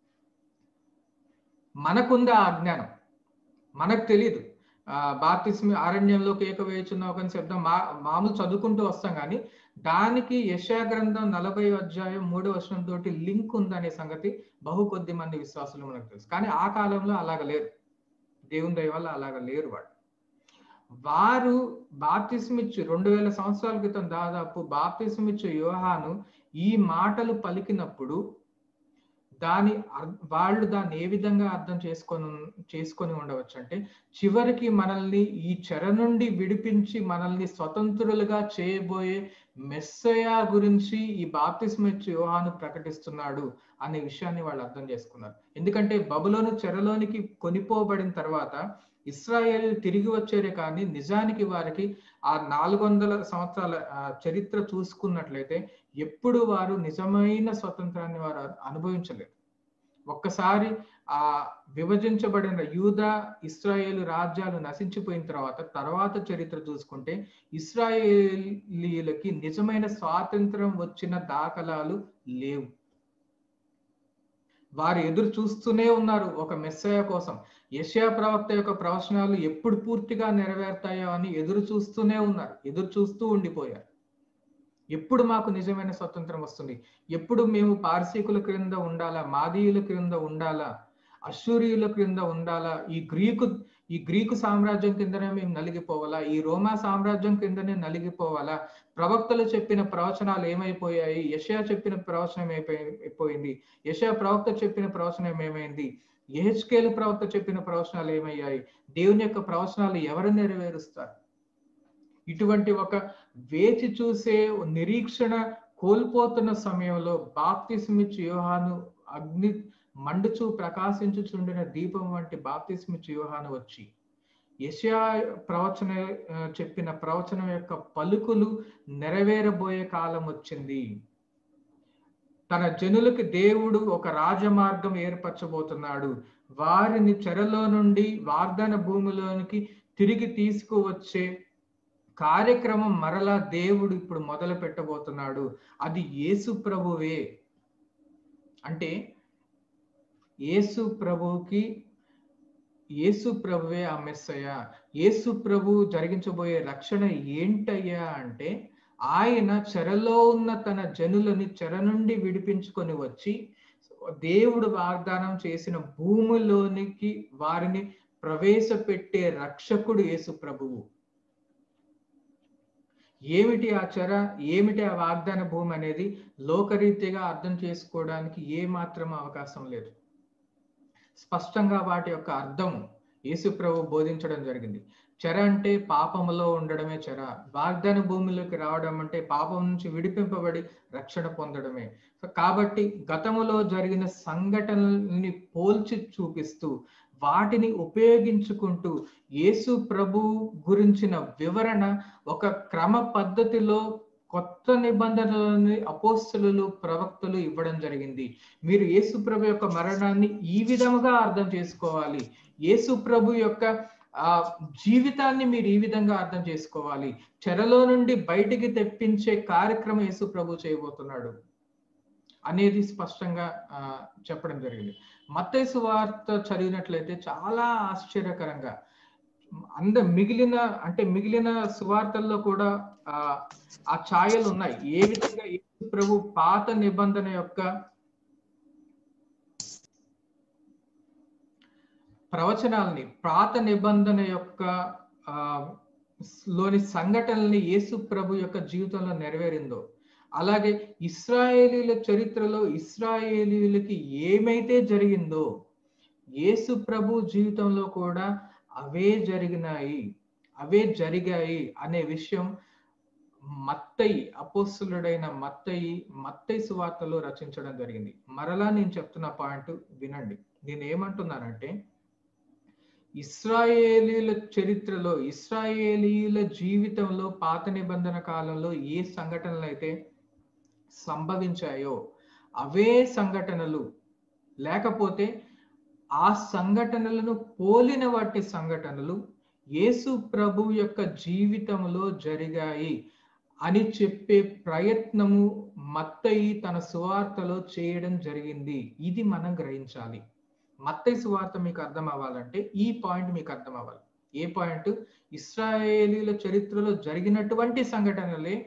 [SPEAKER 1] మనకుంది ఆ అజ్ఞానం మనకు తెలియదు బాప్తిస్మి అరణ్యంలో కేక వేయుచున్న ఒక శబ్దం మా మామూలు చదువుకుంటూ వస్తాం కానీ దానికి యశా గ్రంథం నలభై అధ్యాయం మూడో వర్షం తోటి లింక్ ఉందనే సంగతి బహు కొద్ది మంది విశ్వాసులు మనకు తెలుసు కానీ ఆ కాలంలో అలాగ లేరు దేవుని దయ వల్ల అలాగ లేరు వాడు వారు బాప్తిస్మిచ్చు రెండు వేల సంవత్సరాల క్రితం దాదాపు బాప్తిస్మిచ్చు యోహాను ఈ మాటలు పలికినప్పుడు దాని వాళ్ళు దాన్ని ఏ విధంగా అర్థం చేసుకొని చేసుకొని ఉండవచ్చు అంటే చివరికి మనల్ని ఈ చెర నుండి విడిపించి మనల్ని స్వతంత్రులుగా చేయబోయే మెస్సయ గురించి ఈ బాప్తిస్మిచ్చు యోహాను ప్రకటిస్తున్నాడు అనే విషయాన్ని వాళ్ళు అర్థం చేసుకున్నారు ఎందుకంటే బబులోను చెరలోనికి కొనిపోబడిన తర్వాత ఇస్రాయేల్ తిరిగి వచ్చారే కానీ నిజానికి వారికి ఆ నాలుగు వందల సంవత్సరాల చరిత్ర చూసుకున్నట్లయితే ఎప్పుడు వారు నిజమైన స్వతంత్రాన్ని వారు అనుభవించలేరు ఒక్కసారి ఆ విభజించబడిన యూద ఇస్రాయేల్ రాజ్యాలు నశించిపోయిన తర్వాత తర్వాత చరిత్ర చూసుకుంటే ఇస్రాయేలీలకి నిజమైన స్వాతంత్రం వచ్చిన దాఖలాలు లేవు వారు ఎదురు చూస్తూనే ఉన్నారు ఒక మెస్సయ కోసం యశయా ప్రవక్త యొక్క ప్రవచనాలు ఎప్పుడు పూర్తిగా నెరవేరుతాయో అని ఎదురు చూస్తూనే ఉన్నారు ఎదురు చూస్తూ ఉండిపోయారు ఎప్పుడు మాకు నిజమైన స్వతంత్రం వస్తుంది ఎప్పుడు మేము పార్సీకుల క్రింద ఉండాలా మాదీయుల క్రింద ఉండాలా అశూరియుల క్రింద ఉండాలా ఈ గ్రీకు ఈ గ్రీకు సామ్రాజ్యం కిందనే మేము నలిగిపోవాలా ఈ రోమా సామ్రాజ్యం కిందనే నలిగిపోవాలా ప్రవక్తలు చెప్పిన ప్రవచనాలు ఏమైపోయాయి యశయా చెప్పిన ప్రవచనం అయిపోయింది యశయా ప్రవక్త చెప్పిన ప్రవచనం ఏమైంది ఎహెచ్కేలు ప్రవక్త చెప్పిన ప్రవచనాలు ఏమయ్యాయి దేవుని యొక్క ప్రవచనాలు ఎవరు నెరవేరుస్తారు ఇటువంటి ఒక వేచి చూసే నిరీక్షణ కోల్పోతున్న సమయంలో బాప్తిస్మిచ్ యోహాను అగ్ని మండుచు ప్రకాశించుచుండిన దీపం వంటి బాప్తిస్మిచ్ యోహాను వచ్చి యశా ప్రవచన చెప్పిన ప్రవచనం యొక్క పలుకులు నెరవేరబోయే కాలం వచ్చింది తన జనులకి దేవుడు ఒక రాజమార్గం ఏర్పరచబోతున్నాడు వారిని చెరలో నుండి వాగ్దాన భూమిలోనికి తిరిగి తీసుకువచ్చే కార్యక్రమం మరలా దేవుడు ఇప్పుడు మొదలు పెట్టబోతున్నాడు అది యేసు ప్రభువే అంటే యేసు ప్రభువుకి యేసు ప్రభువే ఆ మెస్సయ్య యేసు ప్రభు జరిగించబోయే రక్షణ ఏంటయ్యా అంటే ఆయన చెరలో ఉన్న తన జనులని చెర నుండి విడిపించుకొని వచ్చి దేవుడు వాగ్దానం చేసిన భూమిలోనికి వారిని ప్రవేశపెట్టే రక్షకుడు యేసు ప్రభువు ఏమిటి ఆ చెర ఏమిటి ఆ వాగ్దాన భూమి అనేది లోకరీతిగా అర్థం చేసుకోవడానికి ఏ మాత్రం అవకాశం లేదు స్పష్టంగా వాటి యొక్క అర్థం యేసు ప్రభు బోధించడం జరిగింది చెర అంటే పాపములో ఉండడమే చెర వాగ్దాన భూమిలోకి రావడం అంటే పాపం నుంచి విడిపింపబడి రక్షణ పొందడమే కాబట్టి గతములో జరిగిన సంఘటనల్ని పోల్చి చూపిస్తూ వాటిని ఉపయోగించుకుంటూ యేసు ప్రభు గురించిన వివరణ ఒక క్రమ పద్ధతిలో కొత్త నిబంధనలని అపోస్తులు ప్రవక్తలు ఇవ్వడం జరిగింది మీరు యేసు ప్రభు యొక్క మరణాన్ని ఈ విధముగా అర్థం చేసుకోవాలి యేసు ప్రభు యొక్క ఆ జీవితాన్ని మీరు ఈ విధంగా అర్థం చేసుకోవాలి చెరలో నుండి బయటికి తెప్పించే కార్యక్రమం యేసు ప్రభు చేయబోతున్నాడు అనేది స్పష్టంగా ఆ చెప్పడం జరిగింది మత్తైసు వార్త చదివినట్లయితే చాలా ఆశ్చర్యకరంగా అంద మిగిలిన అంటే మిగిలిన సువార్తల్లో కూడా ఆ ఆ ఛాయలు ఉన్నాయి ఏ విధంగా యేసు ప్రభు పాత నిబంధన యొక్క ప్రవచనాలని పాత నిబంధన యొక్క ఆ లోని సంఘటనల్ని యేసు ప్రభు యొక్క జీవితంలో నెరవేరిందో అలాగే ఇస్రాయేలీల చరిత్రలో ఇస్రాయేలీలకి ఏమైతే జరిగిందో యేసు ప్రభు జీవితంలో కూడా అవే జరిగినాయి అవే జరిగాయి అనే విషయం మత్తయి అపోస్తులుడైన మత్తయి మత్తయి సువార్తలో రచించడం జరిగింది మరలా నేను చెప్తున్న పాయింట్ వినండి నేను ఏమంటున్నానంటే ఇస్రాయేలీల చరిత్రలో ఇస్రాయేలీల జీవితంలో పాత నిబంధన కాలంలో ఏ సంఘటనలు అయితే సంభవించాయో అవే సంఘటనలు లేకపోతే ఆ సంఘటనలను పోలిన వాటి సంఘటనలు యేసు ప్రభు యొక్క జీవితంలో జరిగాయి అని చెప్పే ప్రయత్నము మత్తయి తన సువార్తలో చేయడం జరిగింది ఇది మనం గ్రహించాలి మత్తయి సువార్త మీకు అర్థం అవ్వాలంటే ఈ పాయింట్ మీకు అర్థం అవ్వాలి ఏ పాయింట్ ఇస్రాయేలీల చరిత్రలో జరిగినటువంటి సంఘటనలే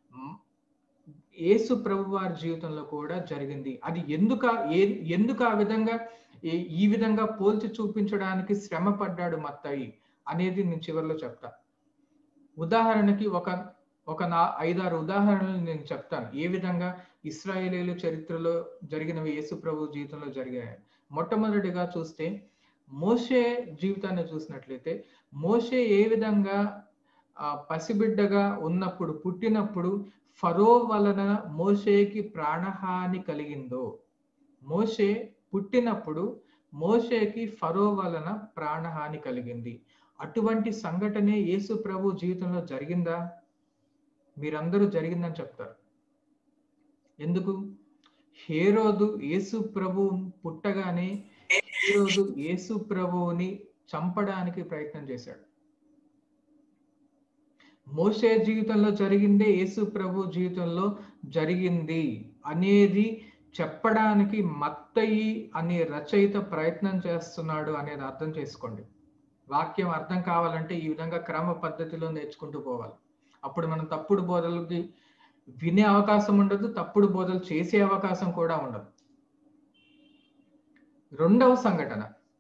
[SPEAKER 1] యేసు ప్రభు వారి జీవితంలో కూడా జరిగింది అది ఎందుకు ఏ ఎందుకు ఆ విధంగా ఈ విధంగా పోల్చి చూపించడానికి శ్రమ పడ్డాడు మత్తయి అనేది నేను చివరిలో చెప్తా ఉదాహరణకి ఒక ఒక నా ఐదారు ఉదాహరణలు నేను చెప్తాను ఏ విధంగా ఇస్రాయేలీల చరిత్రలో జరిగినవి యేసు ప్రభు జీవితంలో జరిగాయి మొట్టమొదటిగా చూస్తే మోషే జీవితాన్ని చూసినట్లయితే మోషే ఏ విధంగా పసిబిడ్డగా ఉన్నప్పుడు పుట్టినప్పుడు ఫరో వలన మోషేకి ప్రాణహాని కలిగిందో మోషే పుట్టినప్పుడు మోషేకి ఫరో వలన ప్రాణహాని కలిగింది అటువంటి సంఘటనే యేసు ప్రభు జీవితంలో జరిగిందా మీరందరూ జరిగిందని చెప్తారు ఎందుకు హేరోదు యేసు ప్రభు పుట్టగానే హేరోదు యేసు ప్రభువుని చంపడానికి ప్రయత్నం చేశాడు మోసే జీవితంలో జరిగిందే యేసు ప్రభు జీవితంలో జరిగింది అనేది చెప్పడానికి మత్తయి అనే రచయిత ప్రయత్నం చేస్తున్నాడు అనేది అర్థం చేసుకోండి వాక్యం అర్థం కావాలంటే ఈ విధంగా క్రమ పద్ధతిలో నేర్చుకుంటూ పోవాలి అప్పుడు మనం తప్పుడు బోధలకి వినే అవకాశం ఉండదు తప్పుడు బోధలు చేసే అవకాశం కూడా ఉండదు రెండవ సంఘటన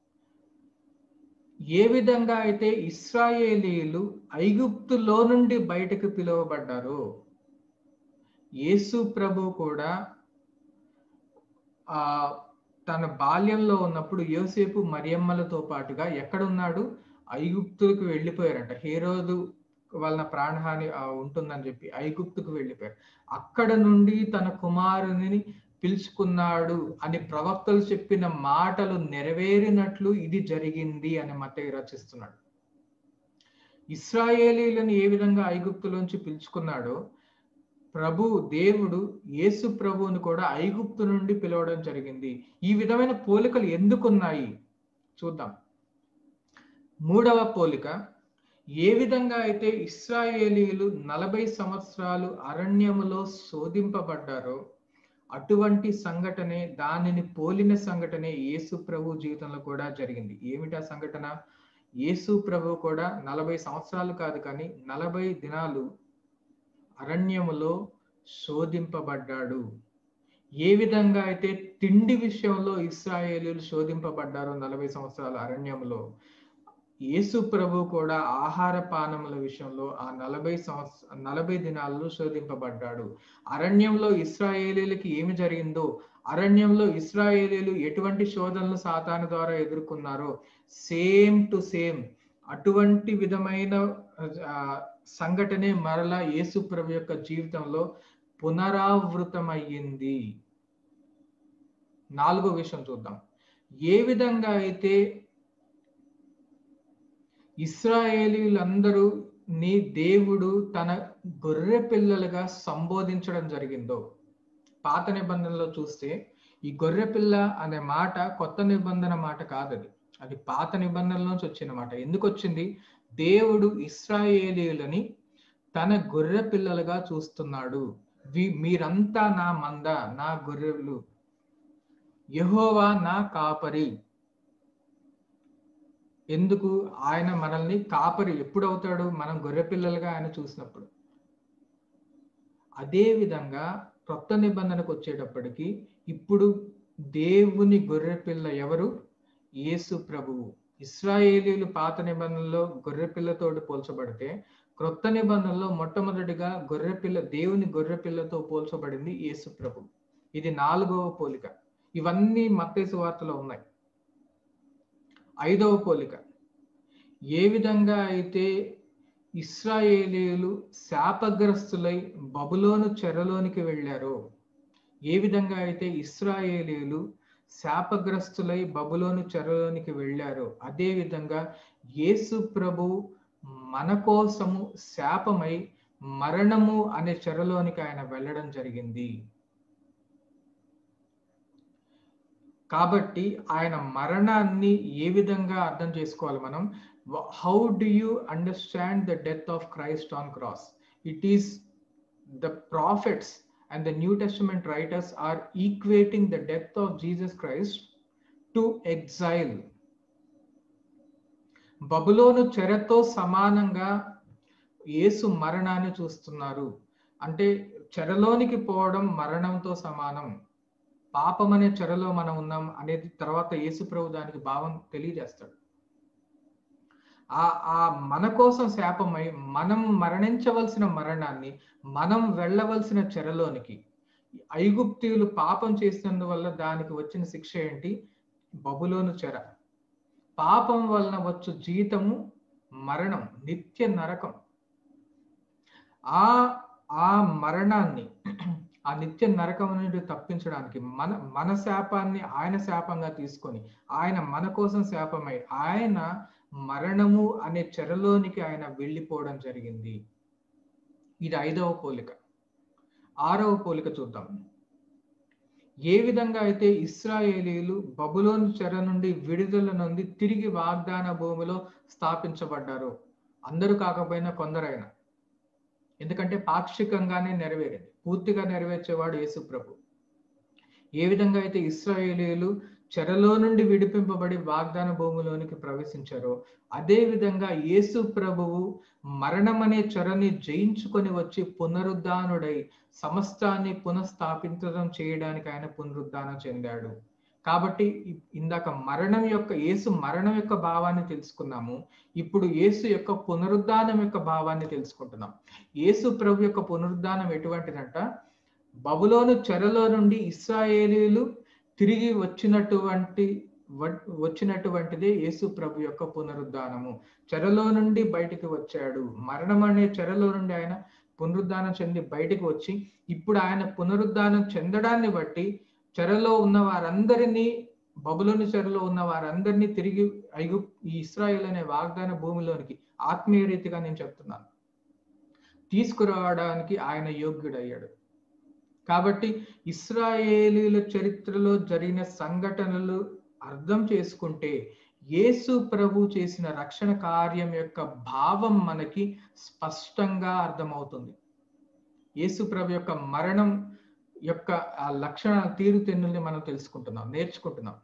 [SPEAKER 1] ఏ విధంగా అయితే ఇస్రాయేలీలు ఐగుప్తులో నుండి బయటకు పిలువబడ్డారో యేసు ప్రభు కూడా ఆ తన బాల్యంలో ఉన్నప్పుడు యోసేపు మరియమ్మలతో పాటుగా ఎక్కడున్నాడు ఐగుప్తులకు వెళ్ళిపోయారంట హేరోదు వలన ప్రాణహాని ఉంటుందని చెప్పి ఐగుప్తుకు వెళ్ళిపోయారు అక్కడ నుండి తన కుమారుని పిలుచుకున్నాడు అని ప్రవక్తలు చెప్పిన మాటలు నెరవేరినట్లు ఇది జరిగింది అని మతయ్య రచిస్తున్నాడు ఇస్రాయేలీలను ఏ విధంగా ఐగుప్తులోంచి పిలుచుకున్నాడో ప్రభు దేవుడు యేసు ప్రభువుని కూడా ఐగుప్తు నుండి పిలవడం జరిగింది ఈ విధమైన పోలికలు ఎందుకున్నాయి చూద్దాం మూడవ పోలిక ఏ విధంగా అయితే ఇస్రాయేలీలు నలభై సంవత్సరాలు అరణ్యములో శోధింపబడ్డారో అటువంటి సంఘటనే దానిని పోలిన సంఘటనే యేసు ప్రభు జీవితంలో కూడా జరిగింది ఏమిటా సంఘటన యేసు ప్రభు కూడా నలభై సంవత్సరాలు కాదు కానీ నలభై దినాలు అరణ్యములో శోధింపబడ్డాడు ఏ విధంగా అయితే తిండి విషయంలో ఇస్రాయేలీలు శోధింపబడ్డారో నలభై సంవత్సరాల అరణ్యంలో యేసు ప్రభు కూడా ఆహార పానముల విషయంలో ఆ నలభై సంవత్సర నలభై దినాల్లో శోధింపబడ్డాడు అరణ్యంలో ఇస్రాయేలీలకి ఏమి జరిగిందో అరణ్యంలో ఇస్రాయేలీలు ఎటువంటి శోధనలు సాతాను ద్వారా ఎదుర్కొన్నారో సేమ్ టు సేమ్ అటువంటి విధమైన సంఘటనే మరలా యేసు ప్రభు యొక్క జీవితంలో పునరావృతమయ్యింది నాలుగో విషయం చూద్దాం ఏ విధంగా అయితే ఇస్రాయేలీలందరూ నీ దేవుడు తన గొర్రె పిల్లలుగా సంబోధించడం జరిగిందో పాత నిబంధనలో చూస్తే ఈ గొర్రె పిల్ల అనే మాట కొత్త నిబంధన మాట కాదది అది పాత నిబంధనల నుంచి వచ్చిన మాట ఎందుకు వచ్చింది దేవుడు ఇస్రాయేలీలని తన గొర్రె పిల్లలుగా చూస్తున్నాడు మీరంతా నా మంద నా గొర్రెలు యహోవా నా కాపరి ఎందుకు ఆయన మనల్ని కాపరి ఎప్పుడు అవుతాడు మనం గొర్రె పిల్లలుగా ఆయన చూసినప్పుడు అదే విధంగా క్రొత్త నిబంధనకు వచ్చేటప్పటికి ఇప్పుడు దేవుని గొర్రె పిల్ల ఎవరు యేసు ప్రభువు ఇస్రాయేలీలు పాత నిబంధనలో గొర్రె పిల్లతోటి పోల్చబడితే క్రొత్త నిబంధనలో మొట్టమొదటిగా గొర్రె పిల్ల దేవుని గొర్రె పిల్లతో పోల్చబడింది యేసు ప్రభు ఇది నాలుగవ పోలిక ఇవన్నీ మత్తేసు వార్తలో ఉన్నాయి ఐదవ పోలిక ఏ విధంగా అయితే ఇస్రాయేలీలు శాపగ్రస్తులై బబులోను చెరలోనికి వెళ్ళారో ఏ విధంగా అయితే ఇస్రాయేలీలు శాపగ్రస్తులై బబులోను చెరలోనికి వెళ్ళారో అదే విధంగా యేసు ప్రభు మన కోసము శాపమై మరణము అనే చెరలోనికి ఆయన వెళ్ళడం జరిగింది కాబట్టి ఆయన మరణాన్ని ఏ విధంగా అర్థం చేసుకోవాలి మనం how do you understand the death of Christ on cross it is the prophets and the new testament writers are equating the death of Jesus Christ to exile బబులోను చెరతో సమానంగా యేసు మరణాన్ని చూస్తున్నారు అంటే చెరలోనికి పోవడం మరణంతో సమానం పాపం అనే చెరలో మనం ఉన్నాం అనేది తర్వాత యేసు ప్రభు దానికి భావం తెలియజేస్తాడు ఆ ఆ మన కోసం శాపమై మనం మరణించవలసిన మరణాన్ని మనం వెళ్ళవలసిన చెరలోనికి ఐగుప్తీయులు పాపం చేసినందువల్ల దానికి వచ్చిన శిక్ష ఏంటి బబులోను చెర పాపం వలన వచ్చు జీతము మరణం నిత్య నరకం ఆ ఆ మరణాన్ని ఆ నిత్య నరకం నుండి తప్పించడానికి మన మన శాపాన్ని ఆయన శాపంగా తీసుకొని ఆయన మన కోసం శాపమై ఆయన మరణము అనే చెరలోనికి ఆయన వెళ్ళిపోవడం జరిగింది ఇది ఐదవ పోలిక ఆరవ పోలిక చూద్దాం ఏ విధంగా అయితే ఇస్రాయేలీలు బబులోను చెర నుండి విడుదల నుండి తిరిగి వాగ్దాన భూమిలో స్థాపించబడ్డారు అందరూ కాకపోయినా కొందరైనా ఎందుకంటే పాక్షికంగానే నెరవేరింది పూర్తిగా నెరవేర్చేవాడు యేసు ప్రభు ఏ విధంగా అయితే ఇస్రాయేలీలు చెరలో నుండి విడిపింపబడి వాగ్దాన భూమిలోనికి ప్రవేశించారో అదే విధంగా యేసు ప్రభువు మరణం అనే చెరని జయించుకొని వచ్చి పునరుద్ధానుడై సమస్తాన్ని పునఃస్థాపించడం చేయడానికి ఆయన పునరుద్ధానం చెందాడు కాబట్టి ఇందాక మరణం యొక్క యేసు మరణం యొక్క భావాన్ని తెలుసుకున్నాము ఇప్పుడు యేసు యొక్క పునరుద్ధానం యొక్క భావాన్ని తెలుసుకుంటున్నాం యేసు ప్రభు యొక్క పునరుద్ధానం ఎటువంటిదంట బబులోను చెరలో నుండి ఇస్రాయేలీలు తిరిగి వచ్చినటువంటి వచ్చినటువంటిదే యేసు ప్రభు యొక్క పునరుద్ధానము చెరలో నుండి బయటికి వచ్చాడు మరణం అనే చెరలో నుండి ఆయన పునరుద్ధానం చెంది బయటికి వచ్చి ఇప్పుడు ఆయన పునరుద్ధానం చెందడాన్ని బట్టి చెరలో ఉన్న వారందరినీ బబులోని చెరలో ఉన్న వారందరినీ తిరిగి ఐగు ఈ ఇస్రాయిల్ అనే వాగ్దాన భూమిలోనికి ఆత్మీయ రీతిగా నేను చెప్తున్నాను తీసుకురావడానికి ఆయన యోగ్యుడయ్యాడు కాబట్టి ఇస్రాయేలీల చరిత్రలో జరిగిన సంఘటనలు అర్థం చేసుకుంటే యేసు ప్రభు చేసిన రక్షణ కార్యం యొక్క భావం మనకి స్పష్టంగా అర్థమవుతుంది యేసు ప్రభు యొక్క మరణం యొక్క ఆ లక్షణ తీరుతెన్నుల్ని మనం తెలుసుకుంటున్నాం నేర్చుకుంటున్నాం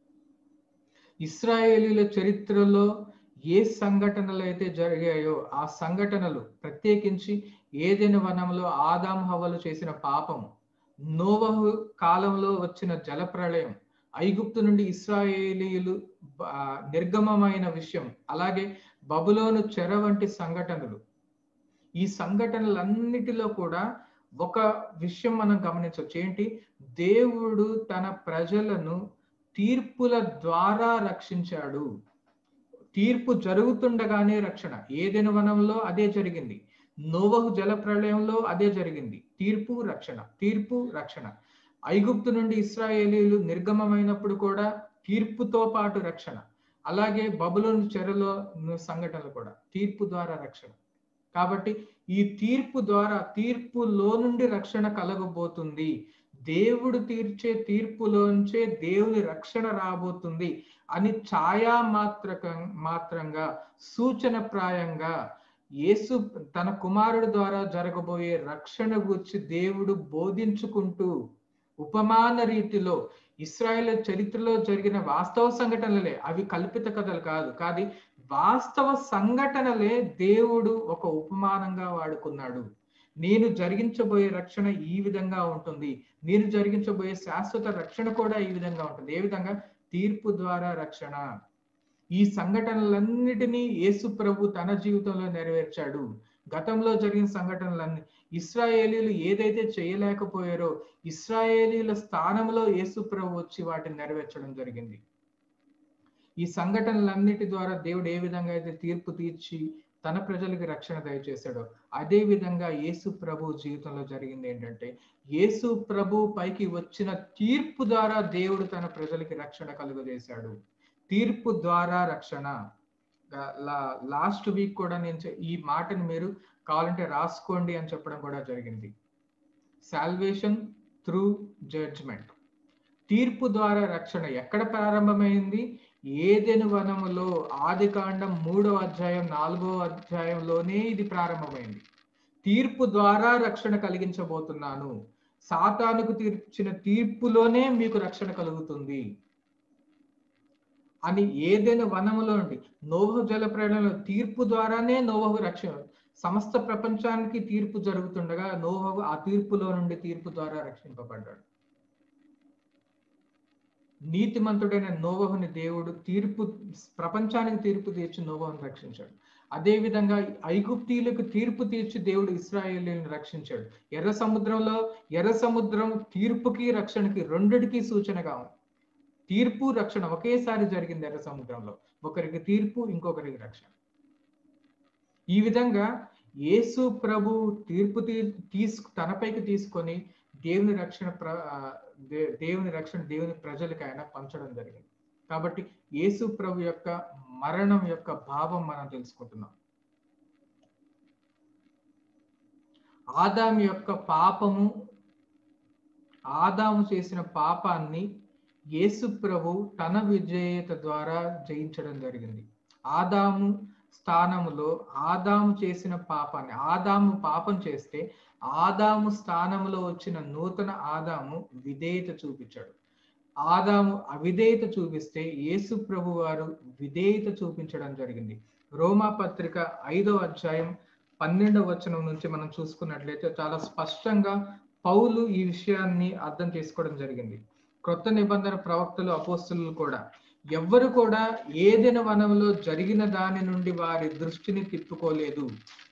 [SPEAKER 1] ఇస్రాయేలీల చరిత్రలో ఏ సంఘటనలు అయితే జరిగాయో ఆ సంఘటనలు ప్రత్యేకించి ఏదైనా వనంలో ఆదాం హవలు చేసిన పాపం నోవహు కాలంలో వచ్చిన జలప్రళయం ఐగుప్తు నుండి ఇస్రాయేలీలు నిర్గమమైన విషయం అలాగే బబులోను చెర వంటి సంఘటనలు ఈ సంఘటనలన్నిటిలో కూడా ఒక విషయం మనం గమనించవచ్చు ఏంటి దేవుడు తన ప్రజలను తీర్పుల ద్వారా రక్షించాడు తీర్పు జరుగుతుండగానే రక్షణ ఏదైనా వనంలో అదే జరిగింది నోవహు జల ప్రళయంలో అదే జరిగింది తీర్పు రక్షణ తీర్పు రక్షణ ఐగుప్తు నుండి ఇస్రాయేలీలు నిర్గమమైనప్పుడు కూడా తీర్పుతో పాటు రక్షణ అలాగే బబులోని చెరలో సంఘటనలు కూడా తీర్పు ద్వారా రక్షణ కాబట్టి ఈ తీర్పు ద్వారా తీర్పులో నుండి రక్షణ కలగబోతుంది దేవుడు తీర్చే తీర్పులోంచే దేవుని రక్షణ రాబోతుంది అని ఛాయా మాత్రక మాత్రంగా సూచన ప్రాయంగా యేసు తన కుమారుడు ద్వారా జరగబోయే రక్షణ గురించి దేవుడు బోధించుకుంటూ ఉపమాన రీతిలో ఇస్రాయేల్ చరిత్రలో జరిగిన వాస్తవ సంఘటనలే అవి కల్పిత కథలు కాదు కాదు వాస్తవ సంఘటనలే దేవుడు ఒక ఉపమానంగా వాడుకున్నాడు నేను జరిగించబోయే రక్షణ ఈ విధంగా ఉంటుంది నేను జరిగించబోయే శాశ్వత రక్షణ కూడా ఈ విధంగా ఉంటుంది ఏ విధంగా తీర్పు ద్వారా రక్షణ ఈ సంఘటనలన్నిటినీ యేసు ప్రభు తన జీవితంలో నెరవేర్చాడు గతంలో జరిగిన సంఘటనలన్నీ ఇస్రాయేలీలు ఏదైతే చేయలేకపోయారో ఇస్రాయేలీల స్థానంలో యేసు ప్రభు వచ్చి వాటిని నెరవేర్చడం జరిగింది ఈ సంఘటనలన్నిటి ద్వారా దేవుడు ఏ విధంగా అయితే తీర్పు తీర్చి తన ప్రజలకి రక్షణ దయచేశాడో అదే విధంగా యేసు ప్రభు జీవితంలో జరిగింది ఏంటంటే యేసు ప్రభు పైకి వచ్చిన తీర్పు ద్వారా దేవుడు తన ప్రజలకి రక్షణ కలుగజేశాడు తీర్పు ద్వారా రక్షణ లాస్ట్ వీక్ కూడా నేను ఈ మాటను మీరు కావాలంటే రాసుకోండి అని చెప్పడం కూడా జరిగింది సాల్వేషన్ త్రూ జడ్జ్మెంట్ తీర్పు ద్వారా రక్షణ ఎక్కడ ప్రారంభమైంది ఏదెను వనములో ఆది కాండం మూడవ అధ్యాయం నాలుగవ అధ్యాయంలోనే ఇది ప్రారంభమైంది తీర్పు ద్వారా రక్షణ కలిగించబోతున్నాను సాతానుకు తీర్చిన తీర్పులోనే మీకు రక్షణ కలుగుతుంది అని ఏదైనా వనములో నుండి నోవహు జల ప్రయాణంలో తీర్పు ద్వారానే నోవహు రక్షణ సమస్త ప్రపంచానికి తీర్పు జరుగుతుండగా నోవహు ఆ తీర్పులో నుండి తీర్పు ద్వారా రక్షింపబడ్డాడు నీతిమంతుడైన నోవహుని దేవుడు తీర్పు ప్రపంచానికి తీర్పు తీర్చి నోవహుని రక్షించాడు అదే విధంగా ఐగుప్తీయులకు తీర్పు తీర్చి దేవుడు ఇస్రాయేలీలను రక్షించాడు ఎర్ర సముద్రంలో ఎర్ర సముద్రం తీర్పుకి రక్షణకి రెండిటికి సూచనగా ఉంది తీర్పు రక్షణ ఒకేసారి జరిగింది ఎర్ర సముద్రంలో ఒకరికి తీర్పు ఇంకొకరికి రక్షణ ఈ విధంగా యేసు ప్రభు తీర్పు తీసుకు తనపైకి తీసుకొని దేవుని రక్షణ ప్ర దేవుని రక్షణ దేవుని ప్రజలకు ఆయన పంచడం జరిగింది కాబట్టి యేసు ప్రభు యొక్క మరణం యొక్క భావం మనం తెలుసుకుంటున్నాం ఆదాము యొక్క పాపము ఆదాము చేసిన పాపాన్ని యేసు ప్రభు తన విజేత ద్వారా జయించడం జరిగింది ఆదాము స్థానములో ఆదాము చేసిన పాపాన్ని ఆదాము పాపం చేస్తే ఆదాము స్థానంలో వచ్చిన నూతన ఆదాము విధేయత చూపించాడు ఆదాము అవిధేయత చూపిస్తే యేసు ప్రభు వారు విధేయత చూపించడం జరిగింది రోమా పత్రిక ఐదో అధ్యాయం పన్నెండవ వచనం నుంచి మనం చూసుకున్నట్లయితే చాలా స్పష్టంగా పౌలు ఈ విషయాన్ని అర్థం చేసుకోవడం జరిగింది క్రొత్త నిబంధన ప్రవక్తలు అపోస్తులు కూడా ఎవ్వరు కూడా ఏదైనా వనంలో జరిగిన దాని నుండి వారి దృష్టిని తిప్పుకోలేదు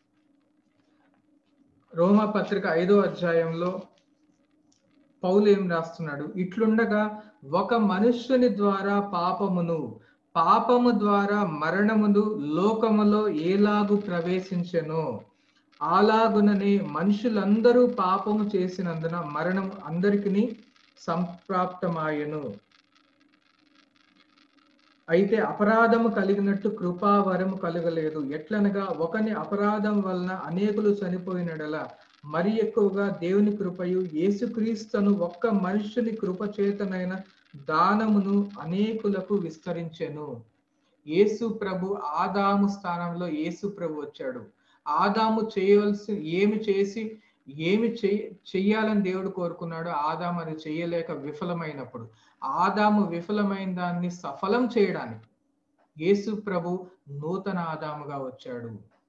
[SPEAKER 1] రోమా పత్రిక ఐదో అధ్యాయంలో పౌలు ఏం రాస్తున్నాడు ఇట్లుండగా ఒక మనుష్యుని ద్వారా పాపమును పాపము ద్వారా మరణమును లోకములో ఏలాగు ప్రవేశించెనో అలాగుననే మనుషులందరూ పాపము చేసినందున మరణం అందరికీ సంప్రాప్తమాయను అయితే అపరాధము కలిగినట్టు కృపావరము కలగలేదు ఎట్లనగా ఒకని అపరాధం వలన అనేకులు చనిపోయినడల మరి ఎక్కువగా దేవుని కృపయు యేసుక్రీస్తును ఒక్క మనుషుని కృప చేతనైన దానమును అనేకులకు విస్తరించెను యేసు ప్రభు ఆదాము స్థానంలో యేసు ప్రభు వచ్చాడు ఆదాము చేయవలసి ఏమి చేసి ఏమి చెయ్యాలని దేవుడు కోరుకున్నాడు ఆదాము అది చేయలేక విఫలమైనప్పుడు ఆదాము విఫలమైన దాన్ని సఫలం చేయడానికి యేసు ప్రభు నూతన ఆదాముగా వచ్చాడు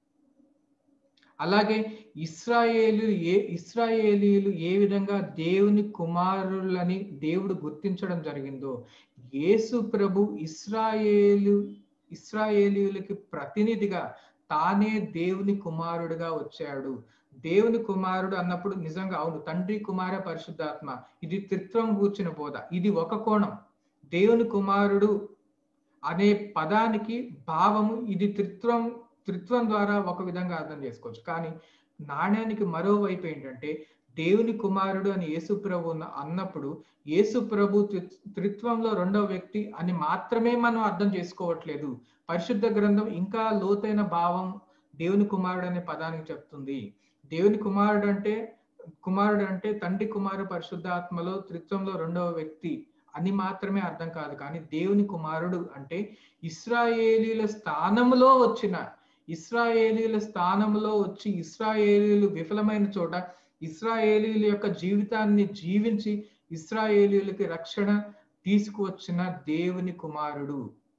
[SPEAKER 1] అలాగే ఇస్రాయేలు ఏ ఇస్రాయేలీలు ఏ విధంగా దేవుని కుమారులని దేవుడు గుర్తించడం జరిగిందో యేసు ప్రభు ఇస్రాయేలు ఇస్రాయేలీలకి ప్రతినిధిగా తానే దేవుని కుమారుడుగా వచ్చాడు దేవుని కుమారుడు అన్నప్పుడు నిజంగా అవును తండ్రి కుమార పరిశుద్ధాత్మ ఇది త్రిత్వం కూర్చిన బోధ ఇది ఒక కోణం దేవుని కుమారుడు అనే పదానికి భావము ఇది త్రిత్వం త్రిత్వం ద్వారా ఒక విధంగా అర్థం చేసుకోవచ్చు కానీ నాణ్యానికి మరోవైపు ఏంటంటే దేవుని కుమారుడు అని యేసు ప్రభు అన్నప్పుడు యేసు ప్రభు త్రిత్వంలో రెండవ వ్యక్తి అని మాత్రమే మనం అర్థం చేసుకోవట్లేదు పరిశుద్ధ గ్రంథం ఇంకా లోతైన భావం దేవుని కుమారుడు అనే పదానికి చెప్తుంది దేవుని కుమారుడు అంటే కుమారుడు అంటే తండ్రి కుమారు పరిశుద్ధాత్మలో త్రిత్వంలో రెండవ వ్యక్తి అని మాత్రమే అర్థం కాదు కానీ దేవుని కుమారుడు అంటే ఇస్రాయేలీల స్థానంలో వచ్చిన ఇస్రాయేలీల స్థానంలో వచ్చి ఇస్రాయేలీలు విఫలమైన చోట ఇస్రాయేలీల యొక్క జీవితాన్ని జీవించి ఇస్రాయేలీలకి రక్షణ తీసుకువచ్చిన దేవుని కుమారుడు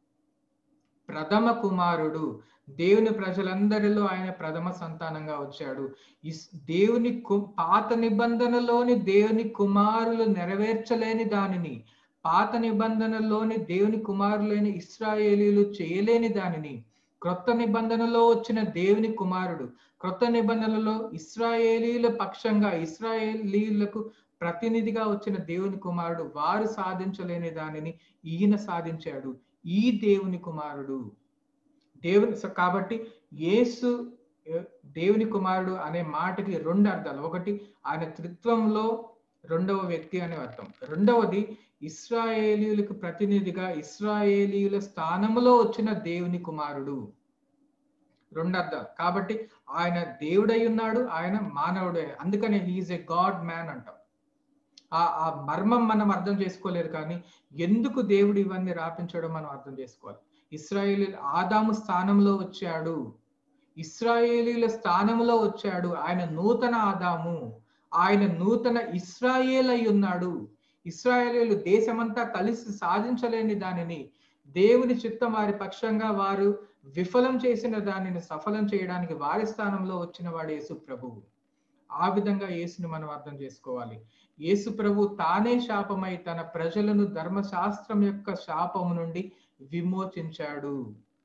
[SPEAKER 1] ప్రథమ కుమారుడు దేవుని ప్రజలందరిలో ఆయన ప్రథమ సంతానంగా వచ్చాడు దేవుని పాత నిబంధనలోని దేవుని కుమారులు నెరవేర్చలేని దానిని పాత నిబంధనలోని దేవుని కుమారులైన ఇస్రాయేలీలు చేయలేని దానిని క్రొత్త నిబంధనలో వచ్చిన దేవుని కుమారుడు క్రొత్త నిబంధనలో ఇస్రాయేలీల పక్షంగా ఇస్రాయేలీలకు ప్రతినిధిగా వచ్చిన దేవుని కుమారుడు వారు సాధించలేని దానిని ఈయన సాధించాడు ఈ దేవుని కుమారుడు దేవుని కాబట్టి యేసు దేవుని కుమారుడు అనే మాటకి రెండు అర్థాలు ఒకటి ఆయన త్రిత్వంలో రెండవ వ్యక్తి అనే అర్థం రెండవది ఇస్రాయేలీలకు ప్రతినిధిగా ఇస్రాయేలీల స్థానంలో వచ్చిన దేవుని కుమారుడు రెండు అర్థాలు కాబట్టి ఆయన దేవుడై ఉన్నాడు ఆయన మానవుడే అందుకనే హీఈస్ ఎ గాడ్ మ్యాన్ అంటాం ఆ ఆ మర్మం మనం అర్థం చేసుకోలేదు కానీ ఎందుకు దేవుడు ఇవన్నీ రాపించడం మనం అర్థం చేసుకోవాలి ఇస్రాయేలీ ఆదాము స్థానంలో వచ్చాడు ఇస్రాయేలీల స్థానంలో వచ్చాడు ఆయన నూతన ఆదాము ఆయన నూతన ఇస్రాయేల్ అయి ఉన్నాడు ఇస్రాయేలీలు దేశమంతా కలిసి సాధించలేని దానిని దేవుని చిత్తం వారి పక్షంగా వారు విఫలం చేసిన దానిని సఫలం చేయడానికి వారి స్థానంలో వచ్చిన వాడు యేసు ప్రభువు ఆ విధంగా యేసుని మనం అర్థం చేసుకోవాలి యేసు ప్రభు తానే శాపమై తన ప్రజలను ధర్మశాస్త్రం యొక్క శాపము నుండి విమోచించాడు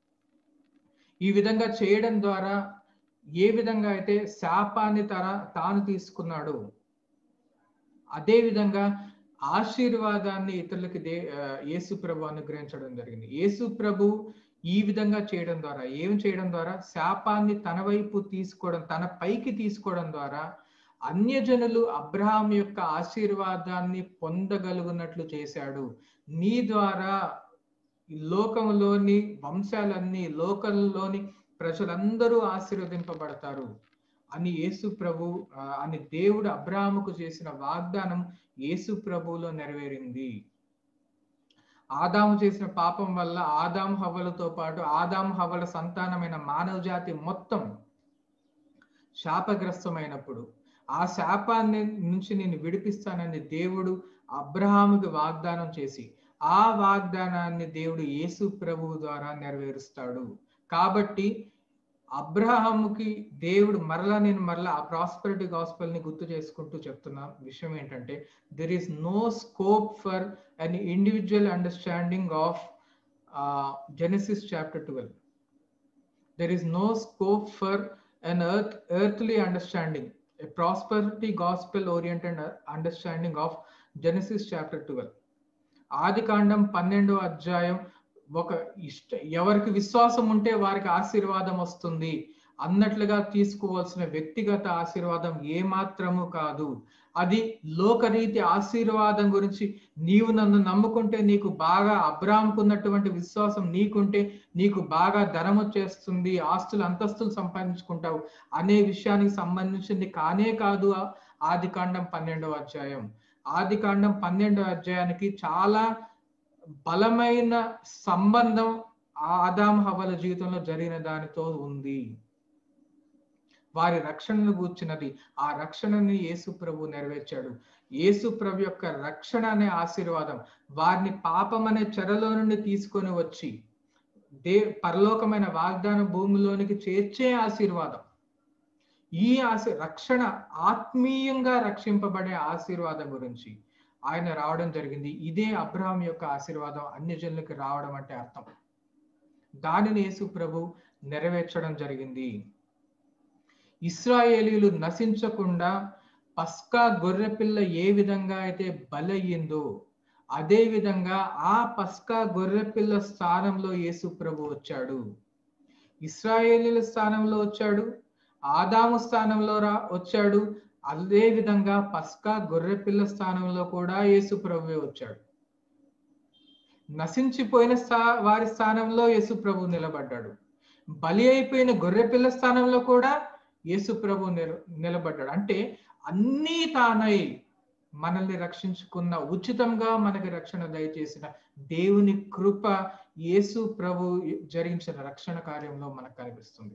[SPEAKER 1] ఈ విధంగా చేయడం ద్వారా ఏ విధంగా అయితే శాపాన్ని తన తాను తీసుకున్నాడు అదే విధంగా ఆశీర్వాదాన్ని ఇతరులకి దే యేసు ప్రభు అనుగ్రహించడం జరిగింది యేసు ప్రభు ఈ విధంగా చేయడం ద్వారా ఏం చేయడం ద్వారా శాపాన్ని తన వైపు తీసుకోవడం తన పైకి తీసుకోవడం ద్వారా అన్యజనులు అబ్రహాం యొక్క ఆశీర్వాదాన్ని పొందగలుగునట్లు చేశాడు నీ ద్వారా లోకంలోని వంశాలన్నీ లోకంలోని ప్రజలందరూ ఆశీర్వదింపబడతారు అని యేసు ప్రభు అని దేవుడు అబ్రాహముకు చేసిన వాగ్దానం యేసు ప్రభువులో నెరవేరింది ఆదాము చేసిన పాపం వల్ల ఆదాము హవ్వలతో పాటు ఆదాము హవ్వల సంతానమైన మానవ జాతి మొత్తం శాపగ్రస్తమైనప్పుడు ఆ శాపాన్ని నుంచి నేను విడిపిస్తానని దేవుడు అబ్రహాముకి వాగ్దానం చేసి ఆ వాగ్దానాన్ని దేవుడు యేసు ప్రభువు ద్వారా నెరవేరుస్తాడు కాబట్టి అబ్రహాముకి దేవుడు మరలా నేను మరలా ఆ ప్రాస్పరిటీ గాస్పల్ ని గుర్తు చేసుకుంటూ చెప్తున్న విషయం ఏంటంటే there is no scope for an individual understanding of Genesis chapter twelve there is no scope for an earth earthly understanding a prosperity gospel oriented understanding of Genesis chapter 12. ఆది కాండం పన్నెండో అధ్యాయం ఒక ఇష్ట ఎవరికి విశ్వాసం ఉంటే వారికి ఆశీర్వాదం వస్తుంది అన్నట్లుగా తీసుకోవాల్సిన వ్యక్తిగత ఆశీర్వాదం ఏమాత్రము కాదు అది లోకరీతి ఆశీర్వాదం గురించి నీవు నన్ను నమ్ముకుంటే నీకు బాగా అబ్రామ్కున్నటువంటి విశ్వాసం నీకుంటే నీకు బాగా ధనం వచ్చేస్తుంది ఆస్తులు అంతస్తులు సంపాదించుకుంటావు అనే విషయానికి సంబంధించింది కానే కాదు ఆది కాండం పన్నెండవ అధ్యాయం ఆది కాండం పన్నెండవ అధ్యాయానికి చాలా బలమైన సంబంధం ఆదాం హవల జీవితంలో జరిగిన దానితో ఉంది వారి రక్షణను కూర్చున్నది ఆ రక్షణని యేసు ప్రభు నెరవేర్చాడు యేసు ప్రభు యొక్క రక్షణ అనే ఆశీర్వాదం వారిని పాపం అనే చెరలో నుండి తీసుకొని వచ్చి దే పరలోకమైన వాగ్దాన భూమిలోనికి చేర్చే ఆశీర్వాదం ఈ ఆశ రక్షణ ఆత్మీయంగా రక్షింపబడే ఆశీర్వాదం గురించి ఆయన రావడం జరిగింది ఇదే అబ్రహాం యొక్క ఆశీర్వాదం అన్ని జనులకి రావడం అంటే అర్థం దానిని యేసు ప్రభు నెరవేర్చడం జరిగింది ఇస్రాయేలీలు నశించకుండా పస్కా గొర్రెపిల్ల ఏ విధంగా అయితే బలయ్యిందో అదే విధంగా ఆ పస్కా గొర్రెపిల్ల స్థానంలో యేసు ప్రభు వచ్చాడు ఇస్రాయేలీల స్థానంలో వచ్చాడు ఆదాము స్థానంలో రా వచ్చాడు అదే విధంగా పస్కా గొర్రెపిల్ల స్థానంలో కూడా యేసు ప్రభువే వచ్చాడు నశించిపోయిన స్థా వారి స్థానంలో యేసు ప్రభు నిలబడ్డాడు బలి అయిపోయిన గొర్రెపిల్ల స్థానంలో కూడా యేసు ప్రభు నిల నిలబడ్డాడు అంటే అన్నీ తానై మనల్ని రక్షించుకున్న ఉచితంగా మనకి రక్షణ దయచేసిన దేవుని కృప యేసు ప్రభు జరిగించిన రక్షణ కార్యంలో మనకు కనిపిస్తుంది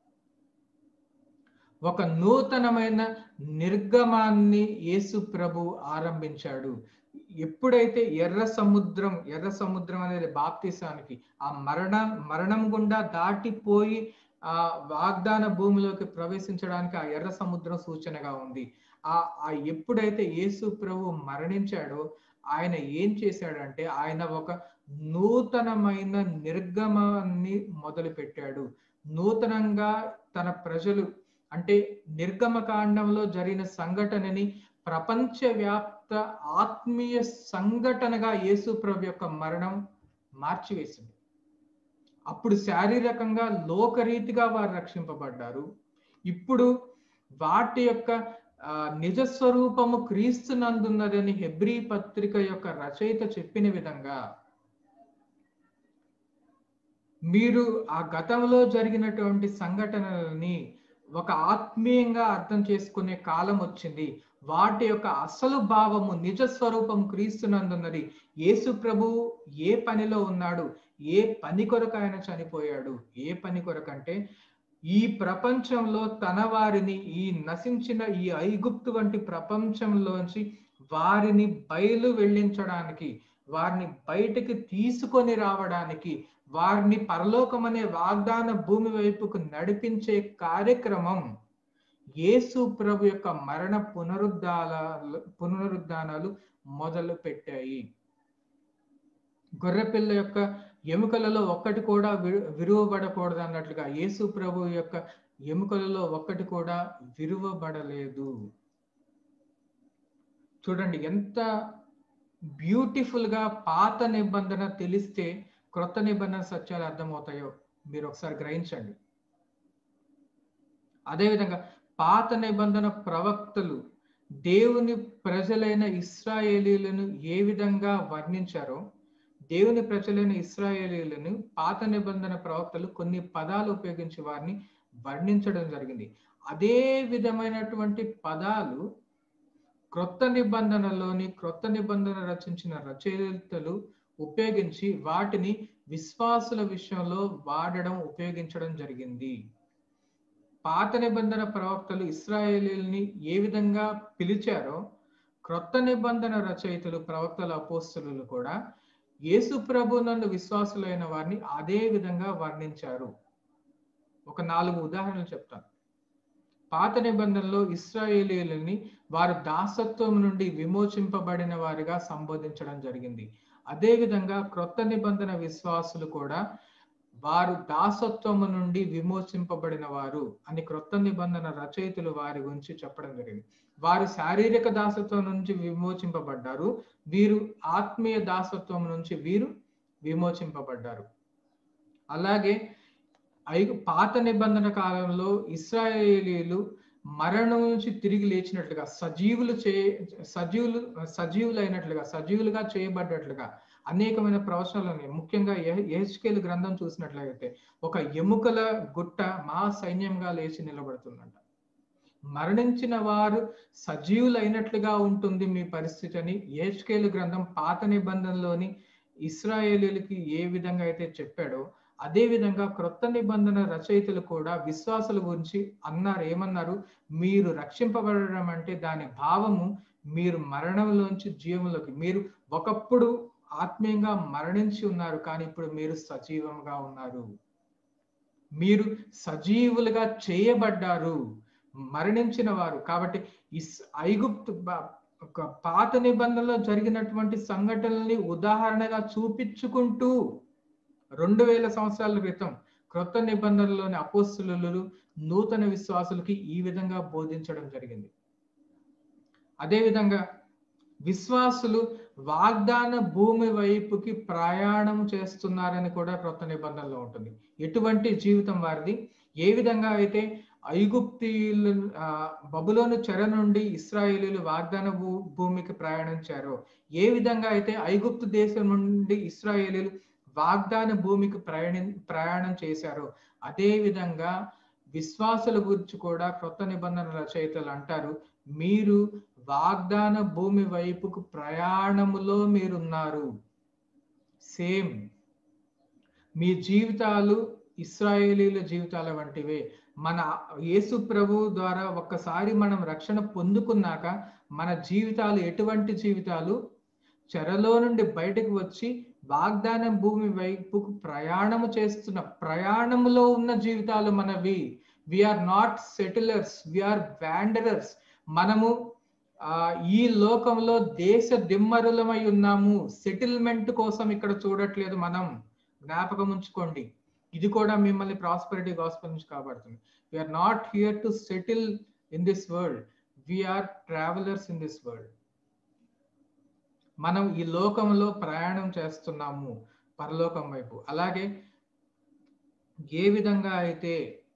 [SPEAKER 1] ఒక నూతనమైన నిర్గమాన్ని యేసు ప్రభు ఆరంభించాడు ఎప్పుడైతే ఎర్ర సముద్రం ఎర్ర సముద్రం అనేది బాప్తిసానికి ఆ మరణ మరణం గుండా దాటిపోయి ఆ వాగ్దాన భూమిలోకి ప్రవేశించడానికి ఆ ఎర్ర సముద్రం సూచనగా ఉంది ఆ ఆ ఎప్పుడైతే యేసు ప్రభు మరణించాడో ఆయన ఏం చేశాడంటే ఆయన ఒక నూతనమైన నిర్గమాన్ని మొదలు పెట్టాడు నూతనంగా తన ప్రజలు అంటే నిర్గమ కాండంలో జరిగిన సంఘటనని ప్రపంచవ్యాప్త ఆత్మీయ సంఘటనగా యేసు ప్రభు యొక్క మరణం మార్చివేసింది అప్పుడు శారీరకంగా లోకరీతిగా వారు రక్షింపబడ్డారు ఇప్పుడు వాటి యొక్క నిజ స్వరూపము క్రీస్తునందున్నదని హెబ్రీ పత్రిక యొక్క రచయిత చెప్పిన విధంగా మీరు ఆ గతంలో జరిగినటువంటి సంఘటనలని ఒక ఆత్మీయంగా అర్థం చేసుకునే కాలం వచ్చింది వాటి యొక్క అసలు భావము నిజ స్వరూపం క్రీస్తునందున్నది యేసు ప్రభు ఏ పనిలో ఉన్నాడు ఏ పని కొరకు ఆయన చనిపోయాడు ఏ పని కొరకు అంటే ఈ ప్రపంచంలో తన వారిని ఈ నశించిన ఈ ఐగుప్తు వంటి ప్రపంచంలోంచి వారిని బయలు వెళ్ళించడానికి వారిని బయటకి తీసుకొని రావడానికి వారిని పరలోకం అనే వాగ్దాన భూమి వైపుకు నడిపించే కార్యక్రమం యేసు ప్రభు యొక్క మరణ పునరుద్ధాల పునరుద్ధానాలు మొదలు పెట్టాయి గొర్రెపిల్ల యొక్క ఎముకలలో ఒక్కటి కూడా విరువబడకూడదు అన్నట్లుగా యేసు ప్రభు యొక్క ఎముకలలో ఒక్కటి కూడా విరువబడలేదు చూడండి ఎంత బ్యూటిఫుల్ గా పాత నిబంధన తెలిస్తే క్రొత్త నిబంధన సత్యాలు అర్థమవుతాయో మీరు ఒకసారి గ్రహించండి అదేవిధంగా పాత నిబంధన ప్రవక్తలు దేవుని ప్రజలైన ఇస్రాయేలీలను ఏ విధంగా వర్ణించారో దేవుని ప్రజలైన ఇస్రాయేలీలను పాత నిబంధన ప్రవక్తలు కొన్ని పదాలు ఉపయోగించి వారిని వర్ణించడం జరిగింది అదే విధమైనటువంటి పదాలు క్రొత్త నిబంధనలోని క్రొత్త నిబంధన రచించిన రచయితలు ఉపయోగించి వాటిని విశ్వాసుల విషయంలో వాడడం ఉపయోగించడం జరిగింది పాత నిబంధన ప్రవక్తలు ఇస్రాయేలీల్ని ఏ విధంగా పిలిచారో క్రొత్త నిబంధన రచయితలు ప్రవక్తల అపోస్తులు కూడా యేసు ప్రభు నందు విశ్వాసులైన వారిని అదే విధంగా వర్ణించారు ఒక నాలుగు ఉదాహరణలు చెప్తాను పాత నిబంధనలో ఇస్రాయేలీలని వారు దాసత్వం నుండి విమోచింపబడిన వారిగా సంబోధించడం జరిగింది అదేవిధంగా క్రొత్త నిబంధన విశ్వాసులు కూడా వారు దాసత్వము నుండి విమోచింపబడిన వారు అని క్రొత్త నిబంధన రచయితలు వారి గురించి చెప్పడం జరిగింది వారు శారీరక దాసత్వం నుంచి విమోచింపబడ్డారు వీరు ఆత్మీయ దాసత్వం నుంచి వీరు విమోచింపబడ్డారు అలాగే ఐగు పాత నిబంధన కాలంలో ఇస్రాయేలీలు మరణం నుంచి తిరిగి లేచినట్లుగా సజీవులు చే సజీవులు సజీవులైనట్లుగా సజీవులుగా చేయబడ్డట్లుగా అనేకమైన ప్రవచనాలు ఉన్నాయి ముఖ్యంగా ఎహెచ్కేల్ గ్రంథం చూసినట్లయితే ఒక ఎముకల గుట్ట మా సైన్యంగా లేచి నిలబడుతుందంట మరణించిన వారు సజీవులైనట్లుగా ఉంటుంది మీ పరిస్థితి అని ఏహెచ్కేలు గ్రంథం పాత నిబంధనలోని ఇస్రాయేలీలకి ఏ విధంగా అయితే చెప్పాడో అదే విధంగా క్రొత్త నిబంధన రచయితలు కూడా విశ్వాసుల గురించి అన్నారు ఏమన్నారు మీరు రక్షింపబడడం అంటే దాని భావము మీరు మరణంలోంచి జీవంలోకి మీరు ఒకప్పుడు ఆత్మీయంగా మరణించి ఉన్నారు కానీ ఇప్పుడు మీరు సజీవంగా ఉన్నారు మీరు సజీవులుగా చేయబడ్డారు మరణించిన వారు కాబట్టి ఇస్ ఐగుప్తు ఒక పాత నిబంధనలో జరిగినటువంటి సంఘటనల్ని ఉదాహరణగా చూపించుకుంటూ రెండు వేల సంవత్సరాల క్రితం క్రొత్త నిబంధనలోని అపోస్తులు నూతన విశ్వాసులకి ఈ విధంగా బోధించడం జరిగింది అదేవిధంగా విశ్వాసులు వాగ్దాన భూమి వైపుకి ప్రయాణం చేస్తున్నారని కూడా క్రొత్త నిబంధనలో ఉంటుంది ఎటువంటి జీవితం వారిది ఏ విధంగా అయితే ఐగుప్తీయులు బబులోను చెర నుండి ఇస్రాయేలీలు వాగ్దాన భూ భూమికి ప్రయాణించారో ఏ విధంగా అయితే ఐగుప్తు దేశం నుండి ఇస్రాయేలీలు వాగ్దాన భూమికి ప్రయాణి ప్రయాణం చేశారో అదే విధంగా విశ్వాసుల గురించి కూడా క్రొత్త నిబంధన రచయితలు అంటారు మీరు వాగ్దాన భూమి వైపుకు ప్రయాణములో మీరున్నారు సేమ్ మీ జీవితాలు ఇస్రాయేలీల జీవితాల వంటివే మన యేసు ప్రభు ద్వారా ఒక్కసారి మనం రక్షణ పొందుకున్నాక మన జీవితాలు ఎటువంటి జీవితాలు చెరలో నుండి బయటకు వచ్చి వాగ్దానం భూమి వైపుకు ప్రయాణము చేస్తున్న ప్రయాణములో ఉన్న జీవితాలు మనవి are not settlers or wanderers మనము ఆ ఈ లోకంలో దేశ దిమ్మరులమై ఉన్నాము సెటిల్మెంట్ కోసం ఇక్కడ చూడట్లేదు మనం జ్ఞాపకం ఉంచుకోండి ఇది కూడా మిమ్మల్ని ప్రాస్పరిటీ గాస్పల్ నుంచి కాబడుతుంది we are not here to settle in this world we are travellers in this world మనం ఈ లోకంలో ప్రయాణం చేస్తున్నాము పరలోకం వైపు అలాగే ఏ విధంగా అయితే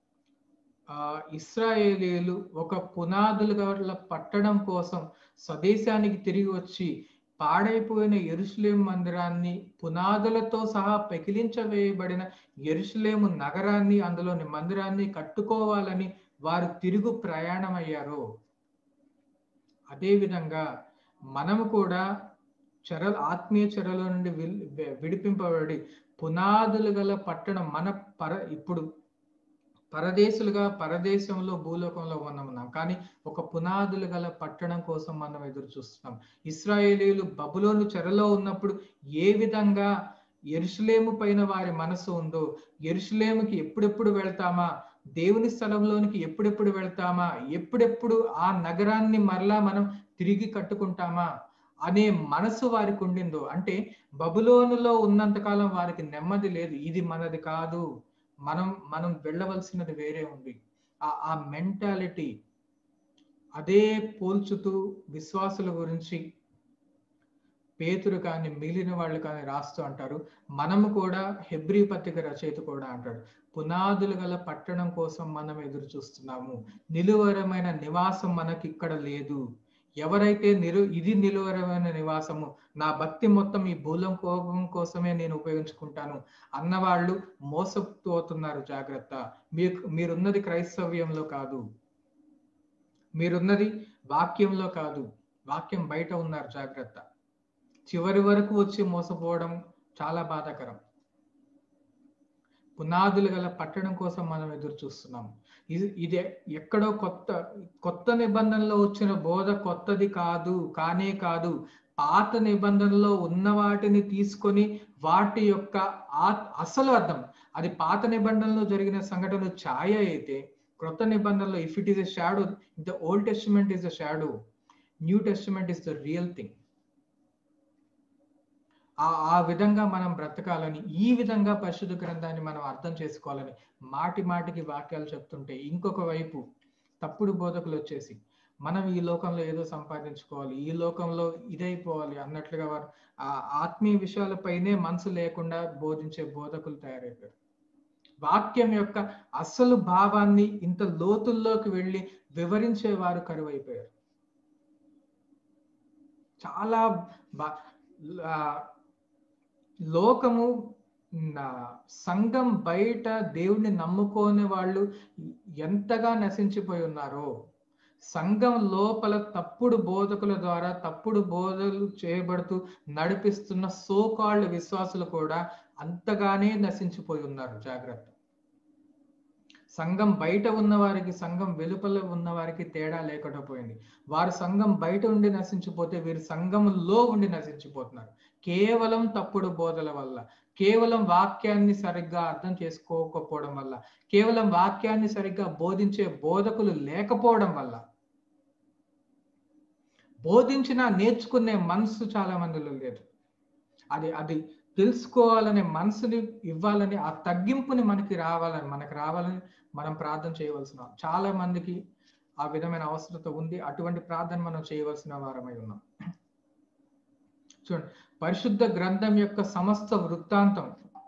[SPEAKER 1] ఇస్రాయేలీలు ఒక పునాదులుగా పట్టడం కోసం స్వదేశానికి తిరిగి వచ్చి పాడైపోయిన ఎరుసలేం మందిరాన్ని పునాదులతో సహా పెకిలించవేయబడిన ఎరుసలేము నగరాన్ని అందులోని మందిరాన్ని కట్టుకోవాలని వారు తిరుగు ప్రయాణం అయ్యారు అదేవిధంగా మనము కూడా చెర ఆత్మీయ చెరలో నుండి విడిపింపబడి పునాదులు గల పట్టణం మన పర ఇప్పుడు పరదేశులుగా పరదేశంలో భూలోకంలో ఉన్నాం కానీ ఒక పునాదులు గల పట్టణం కోసం మనం ఎదురు చూస్తున్నాం ఇస్రాయేలీలు బబులోను చెరలో ఉన్నప్పుడు ఏ విధంగా ఎరుసలేము పైన వారి మనసు ఉందో ఎరుసలేముకి ఎప్పుడెప్పుడు వెళ్తామా దేవుని స్థలంలోనికి ఎప్పుడెప్పుడు వెళ్తామా ఎప్పుడెప్పుడు ఆ నగరాన్ని మరలా మనం తిరిగి కట్టుకుంటామా అనే మనసు వారికి ఉండిందో అంటే బబులోనులో ఉన్నంతకాలం వారికి నెమ్మది లేదు ఇది మనది కాదు మనం మనం వెళ్ళవలసినది వేరే ఉంది ఆ ఆ మెంటాలిటీ అదే పోల్చుతూ విశ్వాసుల గురించి పేతురు కానీ మిగిలిన వాళ్ళు కానీ రాస్తూ అంటారు మనము కూడా హెబ్రి పత్రిక రచయిత కూడా అంటాడు పునాదులు గల పట్టణం కోసం మనం ఎదురు చూస్తున్నాము నిలువరమైన నివాసం మనకి ఇక్కడ లేదు ఎవరైతే నిలు ఇది నిలువరమైన నివాసము నా భక్తి మొత్తం ఈ భూలం కోపం కోసమే నేను ఉపయోగించుకుంటాను అన్నవాళ్ళు మోసపోతున్నారు జాగ్రత్త మీకు మీరున్నది క్రైస్తవ్యంలో కాదు మీరున్నది వాక్యంలో కాదు వాక్యం బయట ఉన్నారు జాగ్రత్త చివరి వరకు వచ్చి మోసపోవడం చాలా బాధాకరం పునాదులు గల పట్టణం కోసం మనం ఎదురు చూస్తున్నాం ఇది ఇది ఎక్కడో కొత్త కొత్త నిబంధనలో వచ్చిన బోధ కొత్తది కాదు కానే కాదు పాత నిబంధనలో ఉన్న వాటిని తీసుకొని వాటి యొక్క అసలు అర్థం అది పాత నిబంధనలో జరిగిన సంఘటన ఛాయ అయితే క్రొత్త నిబంధనలో if it is a shadow the old testament is the shadow new testament is the real thing ఆ ఆ విధంగా మనం బ్రతకాలని ఈ విధంగా పరిశుద్ధ గ్రంథాన్ని మనం అర్థం చేసుకోవాలని మాటి మాటికి వాక్యాలు చెప్తుంటే ఇంకొక వైపు తప్పుడు బోధకులు వచ్చేసి మనం ఈ లోకంలో ఏదో సంపాదించుకోవాలి ఈ లోకంలో ఇదైపోవాలి అన్నట్లుగా వారు ఆ ఆత్మీయ విషయాలపైనే మనసు లేకుండా బోధించే బోధకులు తయారైపోయారు వాక్యం యొక్క అసలు భావాన్ని ఇంత లోతుల్లోకి వెళ్ళి వివరించేవారు కరువైపోయారు చాలా బా- ఆ, లోకము నా సంఘం బయట దేవుణ్ణి నమ్ముకోని వాళ్ళు ఎంతగా నశించిపోయి ఉన్నారో సంఘం లోపల తప్పుడు బోధకుల ద్వారా తప్పుడు బోధలు చేయబడుతూ నడిపిస్తున్న సోకాళ్ళు విశ్వాసులు కూడా అంతగానే నశించిపోయి ఉన్నారు జాగ్రత్త సంఘం బయట ఉన్న వారికి సంఘం వెలుపల ఉన్న వారికి తేడా లేకుండా పోయింది వారు సంఘం బయట ఉండి నశించిపోతే వీరు సంఘంలో ఉండి నశించిపోతున్నారు కేవలం తప్పుడు బోధల వల్ల కేవలం వాక్యాన్ని సరిగ్గా అర్థం చేసుకోకపోవడం వల్ల కేవలం వాక్యాన్ని సరిగ్గా బోధించే బోధకులు లేకపోవడం వల్ల బోధించిన నేర్చుకునే మనసు చాలా మందిలో లేదు అది అది తెలుసుకోవాలనే మనసుని ఇవ్వాలని ఆ తగ్గింపుని మనకి రావాలని మనకి రావాలని మనం ప్రార్థన చేయవలసిన చాలా మందికి ఆ విధమైన అవసరత ఉంది అటువంటి ప్రార్థన మనం చేయవలసిన వారమై ఉన్నాం చూడండి పరిశుద్ధ గ్రంథం యొక్క సమస్త వృత్తాంతం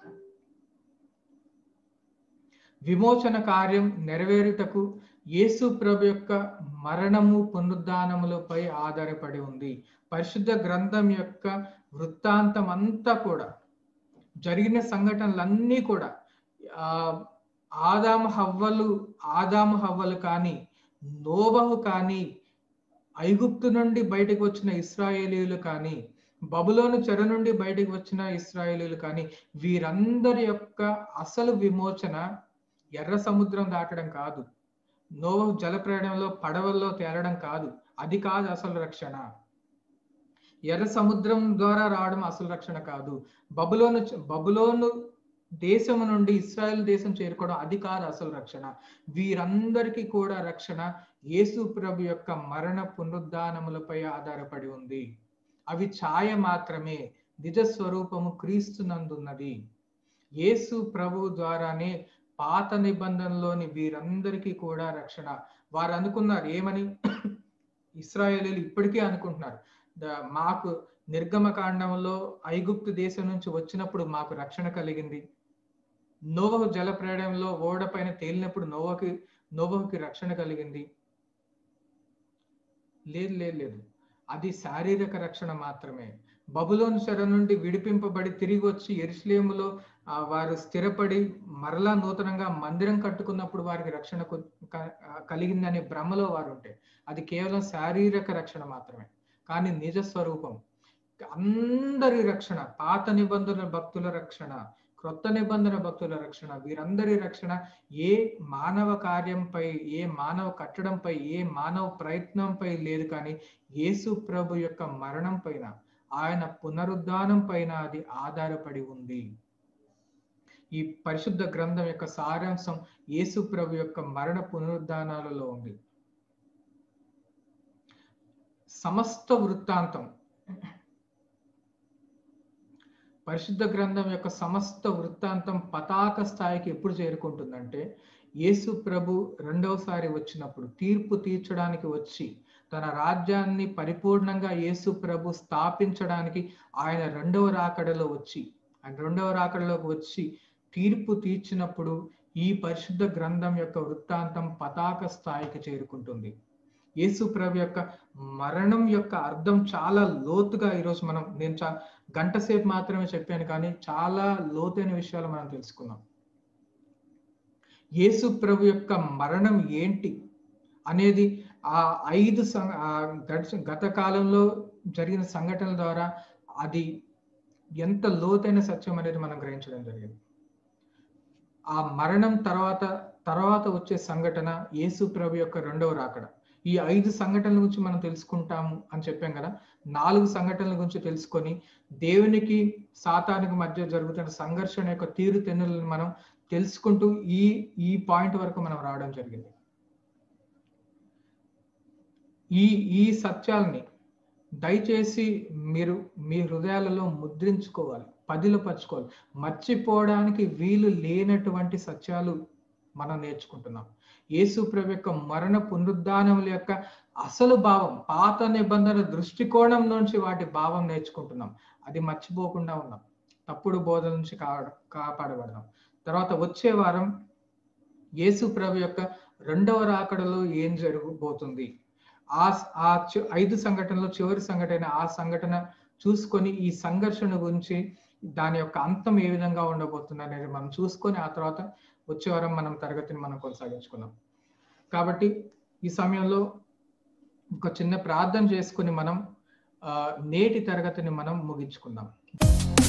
[SPEAKER 1] విమోచన కార్యం నెరవేరుటకు యేసు ప్రభు యొక్క మరణము పునరుద్ధానములపై ఆధారపడి ఉంది పరిశుద్ధ గ్రంథం యొక్క వృత్తాంతం అంతా కూడా జరిగిన సంఘటనలన్నీ కూడా ఆ ఆదాము హవ్వలు ఆదాము హవ్వలు కానీ నోబహు కానీ ఐగుప్తు నుండి బయటకు వచ్చిన ఇస్రాయేలీలు కానీ బబులోను చెర నుండి బయటకు వచ్చిన ఇస్రాయేలీలు కానీ వీరందరి యొక్క అసలు విమోచన ఎర్ర సముద్రం దాటడం కాదు నోవహు జల ప్రయాణంలో పడవల్లో తేలడం కాదు అది కాదు అసలు రక్షణ ఎర్ర సముద్రం ద్వారా రావడం అసలు రక్షణ కాదు బబులోను బబులోను దేశము నుండి ఇస్రాయల్ దేశం చేరుకోవడం అది కాదు అసలు రక్షణ వీరందరికీ కూడా రక్షణ యేసు ప్రభు యొక్క మరణ పునరుద్ధానములపై ఆధారపడి ఉంది అవి ఛాయ మాత్రమే నిజ స్వరూపము క్రీస్తునందున్నది యేసు ప్రభు ద్వారానే పాత నిబంధనలోని వీరందరికీ కూడా రక్షణ వారు అనుకున్నారు ఏమని ఇస్రాయేలీలు ఇప్పటికీ అనుకుంటున్నారు ద- మాకు నిర్గమకాండంలో ఐగుప్తు దేశం నుంచి వచ్చినప్పుడు మాకు రక్షణ కలిగింది నోవహు జల ప్రయాణంలో ఓడ పైన తేలినప్పుడు నోవకి నోవహుకి రక్షణ కలిగింది లేదు లేదు లేదు అది శారీరక రక్షణ మాత్రమే బబులోను చెర నుండి విడిపింపబడి తిరిగి వచ్చి ఎరుసలేములో ఆ, వారు స్థిరపడి మరలా నూతనంగా మందిరం కట్టుకున్నప్పుడు వారికి రక్షణ కొ- క- ఆ, కలిగిందనే భ్రమలో వారు ఉంటే అది కేవలం శారీరక రక్షణ మాత్రమే కానీ నిజ స్వరూపం అందరి రక్షణ పాత నిబంధన భక్తుల రక్షణ క్రొత్త నిబంధన భక్తుల రక్షణ వీరందరి రక్షణ ఏ మానవ కార్యంపై ఏ మానవ కట్టడంపై ఏ మానవ ప్రయత్నంపై లేదు కానీ యేసు ప్రభు యొక్క మరణం పైన ఆయన పునరుద్ధానం పైన అది ఆధారపడి ఉంది ఈ పరిశుద్ధ గ్రంథం యొక్క సారాంశం యేసు ప్రభు యొక్క మరణ పునరుద్ధానాలలో ఉంది సమస్త వృత్తాంతం పరిశుద్ధ గ్రంథం యొక్క సమస్త వృత్తాంతం పతాక స్థాయికి ఎప్పుడు చేరుకుంటుందంటే యేసు ప్రభు రెండవసారి వచ్చినప్పుడు తీర్పు తీర్చడానికి వచ్చి తన రాజ్యాన్ని పరిపూర్ణంగా యేసు ప్రభు స్థాపించడానికి ఆయన రెండవ రాకడలో వచ్చి ఆయన రెండవ రాకడలోకి వచ్చి తీర్పు తీర్చినప్పుడు ఈ పరిశుద్ధ గ్రంథం యొక్క వృత్తాంతం పతాక స్థాయికి చేరుకుంటుంది యేసు ప్రభు యొక్క మరణం యొక్క అర్థం చాలా లోతుగా ఈరోజు మనం నేను చా గంట సేపు మాత్రమే చెప్పాను కానీ చాలా లోతైన విషయాలు మనం తెలుసుకున్నాం యేసు ప్రభు యొక్క మరణం ఏంటి అనేది ఆ ఐదు సం- ఆ గడిచిన గత కాలంలో జరిగిన సంఘటనల ద్వారా అది ఎంత లోతైన సత్యం అనేది మనం గ్రహించడం జరిగింది ఆ మరణం తర్వాత తర్వాత వచ్చే సంఘటన యేసు ప్రభు యొక్క రెండవ రాకడ ఈ ఐదు సంఘటనల గురించి మనం తెలుసుకుంటాము అని చెప్పాం కదా నాలుగు సంఘటనల గురించి తెలుసుకొని దేవునికి సాతానికి మధ్య జరుగుతున్న సంఘర్షణ యొక్క తీరు తెన్నులను మనం తెలుసుకుంటూ ఈ ఈ పాయింట్ వరకు మనం రావడం జరిగింది ఈ ఈ సత్యాల్ని దయచేసి మీరు మీ హృదయాలలో ముద్రించుకోవాలి పదిలపరచుకోవాలి మర్చిపోవడానికి వీలు లేనటువంటి సత్యాలు మనం నేర్చుకుంటున్నాం యేసు ప్రభు యొక్క మరణ పునరుద్ధానముల యొక్క అసలు భావం పాత నిబంధన దృష్టికోణం నుంచి వాటి భావం నేర్చుకుంటున్నాం అది మర్చిపోకుండా ఉన్నాం తప్పుడు బోధల నుంచి కా కాపాడబడదాం తర్వాత వచ్చే వారం యేసు ప్రభు యొక్క రెండవ రాకడలో ఏం జరగబోతుంది ఆ ఆ చి- ఐదు సంఘటనలో చివరి సంఘటన ఆ సంఘటన చూసుకొని ఈ సంఘర్షణ గురించి దాని యొక్క అంతం ఏ విధంగా ఉండబోతుంది అనేది మనం చూసుకొని ఆ తర్వాత వచ్చే వారం మనం తరగతిని మనం కొనసాగించుకుందాం కాబట్టి ఈ సమయంలో ఒక చిన్న ప్రార్థన చేసుకొని మనం ఆ, నేటి తరగతిని మనం ముగించుకుందాం